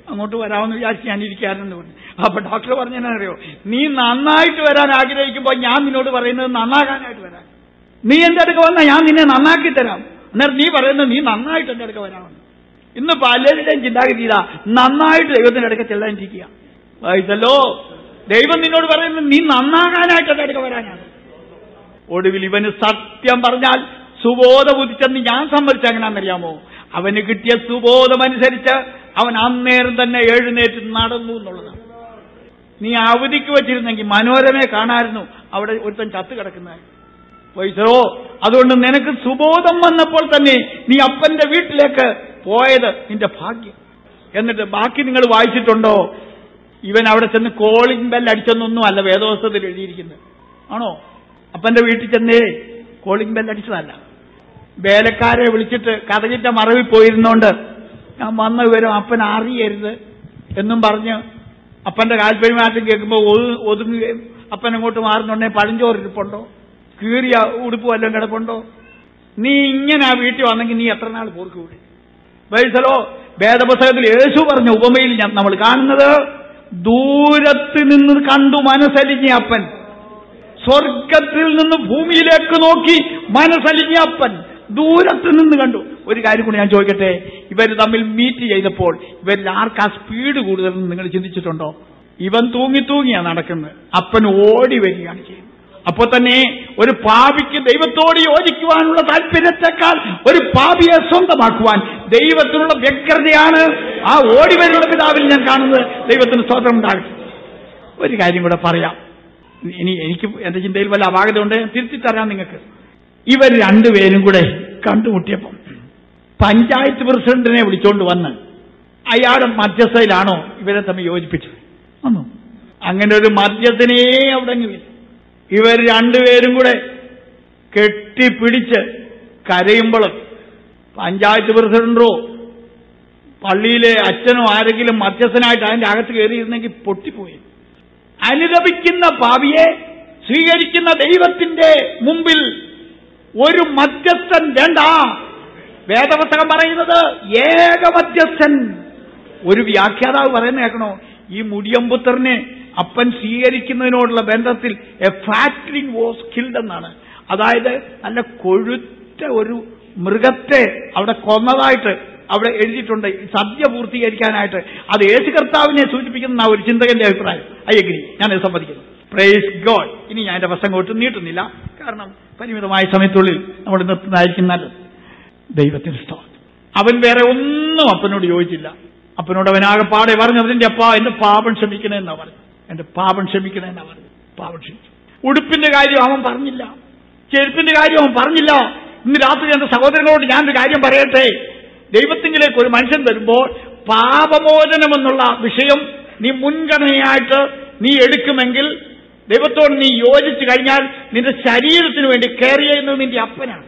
അങ്ങോട്ട് വരാമെന്ന് വിചാരിച്ച് ഞാൻ ഇരിക്കാറെന്ന് പറഞ്ഞു അപ്പൊ ഡോക്ടർ പറഞ്ഞറിയോ നീ നന്നായിട്ട് വരാൻ ആഗ്രഹിക്കുമ്പോൾ ഞാൻ നിന്നോട് പറയുന്നത് നന്നാകാനായിട്ട് വരാൻ നീ എന്റെ അടുക്ക വന്നാൽ ഞാൻ നിന്നെ നന്നാക്കി തരാം അന്നേരം നീ പറയുന്നത് നീ നന്നായിട്ട് എന്റെ അടുക്ക വരാമെന്ന് ഇന്ന് പലരുടെയും ചിന്താഗതി ഇതാ നന്നായിട്ട് ദൈവത്തിന്റെ അടുക്ക ചെല്ലാനിരിക്കുക വായിച്ചല്ലോ ദൈവം നിന്നോട് പറയുന്നത് നീ നന്നാകാനായിട്ട് എന്റെ അടുക്ക വരാനാണ് ഒടുവിൽ ഇവന് സത്യം പറഞ്ഞാൽ സുബോധം ഉദിച്ചെന്ന് ഞാൻ സമ്മതിച്ച എങ്ങനെയാണെന്നറിയാമോ അവന് കിട്ടിയ സുബോധമനുസരിച്ച് അവൻ അന്നേരം തന്നെ എഴുന്നേറ്റ് നടന്നു എന്നുള്ളതാണ് നീ അവധിക്ക് വെച്ചിരുന്നെങ്കിൽ മനോരമയെ കാണായിരുന്നു അവിടെ ഒരുത്തൻ ചത്ത് കിടക്കുന്നത് വൈസറോ അതുകൊണ്ട് നിനക്ക് സുബോധം വന്നപ്പോൾ തന്നെ നീ അപ്പന്റെ വീട്ടിലേക്ക് പോയത് നിന്റെ ഭാഗ്യം എന്നിട്ട് ബാക്കി നിങ്ങൾ വായിച്ചിട്ടുണ്ടോ ഇവൻ അവിടെ ചെന്ന് കോളിംഗ് ബെൽ അടിച്ചെന്നൊന്നും അല്ല വേദോസ്തത്തിൽ എഴുതിയിരിക്കുന്നത് ആണോ അപ്പന്റെ വീട്ടിൽ ചെന്നേ കോളിംഗ് ബെൽ അടിച്ചതല്ല വേലക്കാരെ വിളിച്ചിട്ട് കഥകിന്റെ മറവിൽ പോയിരുന്നോണ്ട് ഞാൻ വന്ന വിവരം അപ്പൻ അറിയരുത് എന്നും പറഞ്ഞ് അപ്പന്റെ കാൽപരിമാറ്റം കേൾക്കുമ്പോൾ ഒതു- ഒതുങ്ങുകയും അപ്പൻ അങ്ങോട്ട് മാറുന്നുണ്ടെങ്കിൽ പഴഞ്ചോറ് ഇരിപ്പുണ്ടോ കീറിയ ഉടുപ്പ് വല്ലതും കിടപ്പുണ്ടോ നീ ഇങ്ങനെ ആ വീട്ടിൽ വന്നെങ്കിൽ നീ എത്ര നാൾ പോർക്ക് കൂടി വൈസലോ വേദപുസ്തകത്തിൽ യേശു പറഞ്ഞ ഉപമയിൽ ഞാൻ നമ്മൾ കാണുന്നത് ദൂരത്ത് നിന്ന് കണ്ടു മനസ്സലിഞ്ഞ അപ്പൻ സ്വർഗത്തിൽ നിന്ന് ഭൂമിയിലേക്ക് നോക്കി മനസ്സലിഞ്ഞ അപ്പൻ ദൂരത്ത് നിന്ന് കണ്ടു ഒരു കാര്യം കൂടി ഞാൻ ചോദിക്കട്ടെ ഇവർ തമ്മിൽ മീറ്റ് ചെയ്തപ്പോൾ ഇവരിൽ ആർക്കാ സ്പീഡ് കൂടുതലെന്ന് നിങ്ങൾ ചിന്തിച്ചിട്ടുണ്ടോ ഇവൻ തൂങ്ങി തൂങ്ങിയാ നടക്കുന്നത് അപ്പൻ ഓടി വരികയാണ് ചെയ്യുന്നത് അപ്പോൾ തന്നെ ഒരു പാപിക്ക് ദൈവത്തോട് യോജിക്കുവാനുള്ള താല്പര്യത്തെക്കാൾ ഒരു പാപിയെ സ്വന്തമാക്കുവാൻ ദൈവത്തിനുള്ള വ്യഗ്രതയാണ് ആ ഓടി വരുന്ന പിതാവിൽ ഞാൻ കാണുന്നത് ദൈവത്തിന് സ്വതന്ത്രം ഉണ്ടാകും ഒരു കാര്യം കൂടെ പറയാം ഇനി എനിക്ക് എന്റെ ചിന്തയിൽ വല്ല അപാകത ഉണ്ട് തിരുത്തി തരാം നിങ്ങൾക്ക് ഇവർ രണ്ടുപേരും കൂടെ കണ്ടുമുട്ടിയപ്പം പഞ്ചായത്ത് പ്രസിഡന്റിനെ വിളിച്ചോണ്ട് വന്ന് അയാളുടെ മധ്യസ്ഥയിലാണോ ഇവരെ തമ്മിൽ യോജിപ്പിച്ചത് ഒന്നു അങ്ങനെ ഒരു മധ്യസ്ഥനെ അവിടെ ഇല്ല ഇവർ രണ്ടുപേരും കൂടെ കെട്ടിപ്പിടിച്ച് കരയുമ്പോൾ പഞ്ചായത്ത് പ്രസിഡന്റോ പള്ളിയിലെ അച്ഛനോ ആരെങ്കിലും മധ്യസ്ഥനായിട്ട് അതിന്റെ അകത്ത് കയറിയിരുന്നെങ്കിൽ പൊട്ടിപ്പോയി അനുരപിക്കുന്ന പാവിയെ സ്വീകരിക്കുന്ന ദൈവത്തിന്റെ മുമ്പിൽ ഒരു മധ്യസ്ഥൻ വേണ്ട വേദപുസ്തകം പറയുന്നത് ഏക മധ്യസ്ഥൻ ഒരു വ്യാഖ്യാതാവ് പറയുന്ന കേൾക്കണോ ഈ മുടിയമ്പുത്രനെ അപ്പൻ സ്വീകരിക്കുന്നതിനോടുള്ള ബന്ധത്തിൽ എ ഫാറ്റ്ലിംഗ് വാസ് കിൽഡ് എന്നാണ് അതായത് നല്ല കൊഴുത്ത ഒരു മൃഗത്തെ അവിടെ കൊന്നതായിട്ട് അവിടെ എഴുതിയിട്ടുണ്ട് ഈ സദ്യ പൂർത്തീകരിക്കാനായിട്ട് അത് യേശു കർത്താവിനെ സൂചിപ്പിക്കുന്ന ഒരു ചിന്തകന്റെ അഭിപ്രായം ഐ അഗ്രി ഞാനത് സമ്മതിക്കുന്നു പ്രേസ് ഗോഡ് ഇനി ഞാൻ എന്റെ പ്രസംഗം ഒട്ടും നീട്ടുന്നില്ല കാരണം പരിമിതമായ സമയത്തുള്ളിൽ നമ്മൾ നിർത്തുന്നതായിരിക്കും നല്ലത് ദൈവത്തിന് സ്തോത്രം അവൻ വേറെ ഒന്നും അപ്പനോട് ചോദിച്ചില്ല അപ്പനോട് അവനാകെ പാടെ പറഞ്ഞു അതിന്റെ അപ്പ എന്റെ പാപം ക്ഷമിക്കണേ എന്നാ പറഞ്ഞു എന്റെ പാപം ക്ഷമിക്കണേ എന്നാ പറഞ്ഞു പാപം ക്ഷമിച്ചു ഉടുപ്പിന്റെ കാര്യം അവൻ പറഞ്ഞില്ല ചെരുപ്പിന്റെ കാര്യം അവൻ പറഞ്ഞില്ല ഇന്ന് രാത്രി എന്റെ സഹോദരങ്ങളോട് ഞാനൊരു കാര്യം പറയട്ടെ ദൈവത്തിങ്കിലേക്ക് ഒരു മനുഷ്യൻ വരുമ്പോൾ പാപമോചനം എന്നുള്ള വിഷയം നീ മുൻഗണനയായിട്ട് നീ എടുക്കുമെങ്കിൽ ദൈവത്തോട് നീ യോജിച്ചു കഴിഞ്ഞാൽ നിന്റെ ശരീരത്തിന് വേണ്ടി കെയർ ചെയ്യുന്നത് നിന്റെ അപ്പനാണ്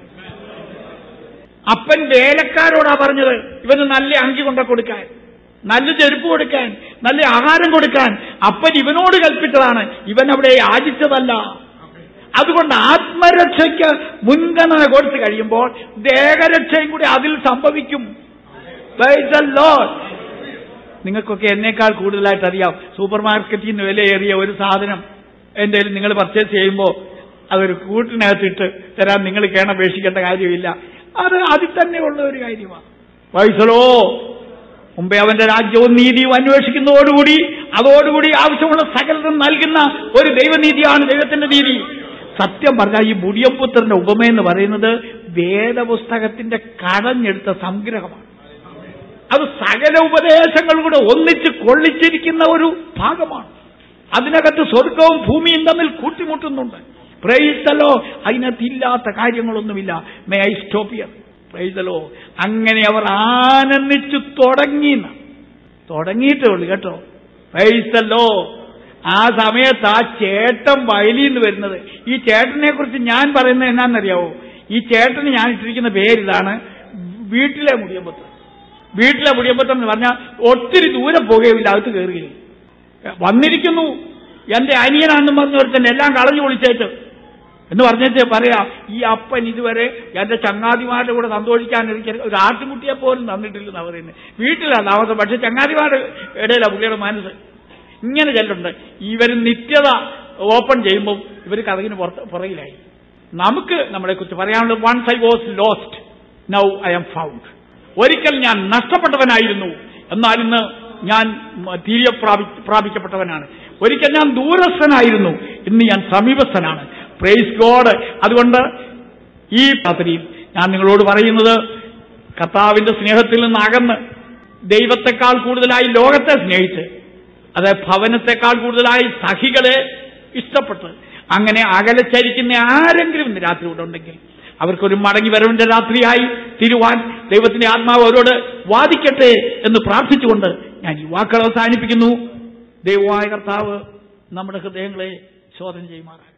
അപ്പൻ വേലക്കാരോടാ പറഞ്ഞത് ഇവന് നല്ല അങ്കി കൊണ്ട കൊടുക്കാൻ നല്ല ചെരുപ്പ് കൊടുക്കാൻ നല്ല ആഹാരം കൊടുക്കാൻ അപ്പൻ ഇവനോട് കൽപ്പിച്ചതാണ് ഇവൻ അവിടെ യാചിച്ചതല്ല അതുകൊണ്ട് ആത്മരക്ഷയ്ക്ക് മുൻഗണന കൊടുത്തു കഴിയുമ്പോൾ ദേഹരക്ഷയും കൂടി അതിൽ സംഭവിക്കും Praise the Lord. നിങ്ങൾക്കൊക്കെ എന്നേക്കാൾ കൂടുതലായിട്ട് അറിയാം സൂപ്പർ മാർക്കറ്റിൽ നിന്ന് വിലയേറിയ ഒരു സാധനം എന്റെ കയ്യിൽ നിങ്ങൾ പർച്ചേസ് ചെയ്യുമ്പോൾ അതൊരു കൂട്ടിനകത്തിട്ട് തരാൻ നിങ്ങൾ കേണപേക്ഷിക്കേണ്ട കാര്യമില്ല അത് അതിൽ തന്നെയുള്ള ഒരു കാര്യമാണ് വൈസലോ മുമ്പേ അവന്റെ രാജ്യവും നീതിയും അന്വേഷിക്കുന്നതോടുകൂടി അതോടുകൂടി ആവശ്യമുള്ള സകലതും നൽകുന്ന ഒരു ദൈവനീതിയാണ് ദൈവത്തിന്റെ നീതി സത്യം പറഞ്ഞാൽ ഈ മുടിയമ്പുത്രന്റെ ഉപമയെന്ന് പറയുന്നത് വേദപുസ്തകത്തിന്റെ കടഞ്ഞെടുത്ത സംഗ്രഹമാണ് അത് സകല ഉപദേശങ്ങൾ കൂടെ ഒന്നിച്ച് കൊള്ളിച്ചിരിക്കുന്ന ഒരു ഭാഗമാണ് അതിനകത്ത് സ്വർഗവും ഭൂമിയും തമ്മിൽ കൂട്ടിമുട്ടുന്നുണ്ട് പ്രൈസലോ അതിനകത്ത് ഇല്ലാത്ത കാര്യങ്ങളൊന്നുമില്ല മേ ഐ സ്റ്റോപ്പ് ഹിയർ പ്രൈസലോ അങ്ങനെ അവർ ആനന്ദിച്ചു തുടങ്ങി തുടങ്ങിയിട്ടേ ഉള്ളൂ കേട്ടോ പ്രൈസലോ ആ സമയത്ത് ആ ചേട്ടൻ വയലിൽ നിന്ന് വരുന്നത് ഈ ചേട്ടനെ കുറിച്ച് ഞാൻ പറയുന്നത് എന്നാണെന്നറിയാവോ ഈ ചേട്ടന് ഞാൻ ഇട്ടിരിക്കുന്ന പേരിതാണ് വീട്ടിലെ മുടിയമ്പത്ത് വീട്ടിലെ മുടിയമ്പത്തം എന്ന് പറഞ്ഞാൽ ഒത്തിരി ദൂരെ പോകുകയില്ല അകത്ത് കയറുകയും വന്നിരിക്കുന്നു എന്റെ അനിയനാണെന്ന് പറഞ്ഞ ഒരുത്തൻ എല്ലാം കളഞ്ഞു പൊളിച്ചേച്ച് എന്ന് പറഞ്ഞിട്ട് പറയാ ഈ അപ്പൻ ഇതുവരെ എന്റെ ചങ്ങാതിമാരുടെ കൂടെ സന്തോഷിക്കാൻ എനിക്ക് ഒരു ആട്ടുകുട്ടിയെ പോലും തന്നിട്ടില്ലെന്ന് പറയുന്നത് വീട്ടിലാണ് താമസം പക്ഷെ ചങ്ങാതിമാരുടെ ഇടയിലാണ് പുള്ളിയുടെ മനസ്സ് ഇങ്ങനെ ചെല്ലുണ്ട് ഇവർ നിത്യത ഓപ്പൺ ചെയ്യുമ്പോൾ ഇവർ കഥകിന് പുറത്ത് പുറകിലായി നമുക്ക് നമ്മളെ കുറിച്ച് പറയാനുള്ളത് once I was lost now I am found ഒരിക്കൽ ഞാൻ നഷ്ടപ്പെട്ടവനായിരുന്നു എന്നാൽ ഇന്ന് ഞാൻ മ- തിരികെ പ്രാപി പ്രാപിക്കപ്പെട്ടവനാണ് ഒരിക്കൽ ഞാൻ ദൂരസ്ഥനായിരുന്നു ഇന്ന് ഞാൻ സമീപസ്ഥനാണ് പ്രൈസ് ഗോഡ് അതുകൊണ്ട് ഈ രാത്രിയിൽ ഞാൻ നിങ്ങളോട് പറയുന്നത് കർത്താവിന്റെ സ്നേഹത്തിൽ നിന്ന് അകന്ന് ദൈവത്തെക്കാൾ കൂടുതലായി ലോകത്തെ സ്നേഹിച്ച് അത് ഭവനത്തെക്കാൾ കൂടുതലായി സഹികളെ ഇഷ്ടപ്പെട്ട് അങ്ങനെ അകലച്ചരിക്കുന്ന ആരെങ്കിലും ഇന്ന് രാത്രി ഇവിടെ ഉണ്ടെങ്കിൽ അവർക്കൊരു മടങ്ങി വരവിന്റെ രാത്രിയായി തിരുവാൻ ദൈവത്തിന്റെ ആത്മാവ് അവരോട് വാദിക്കട്ടെ എന്ന് പ്രാർത്ഥിച്ചുകൊണ്ട് ഞാൻ ഈ വാക്കുകൾ അവസാനിപ്പിക്കുന്നു ദൈവമായ കർത്താവ് നമ്മുടെ ഹൃദയങ്ങളെ ശോധന ചെയ്യുമാറാണ്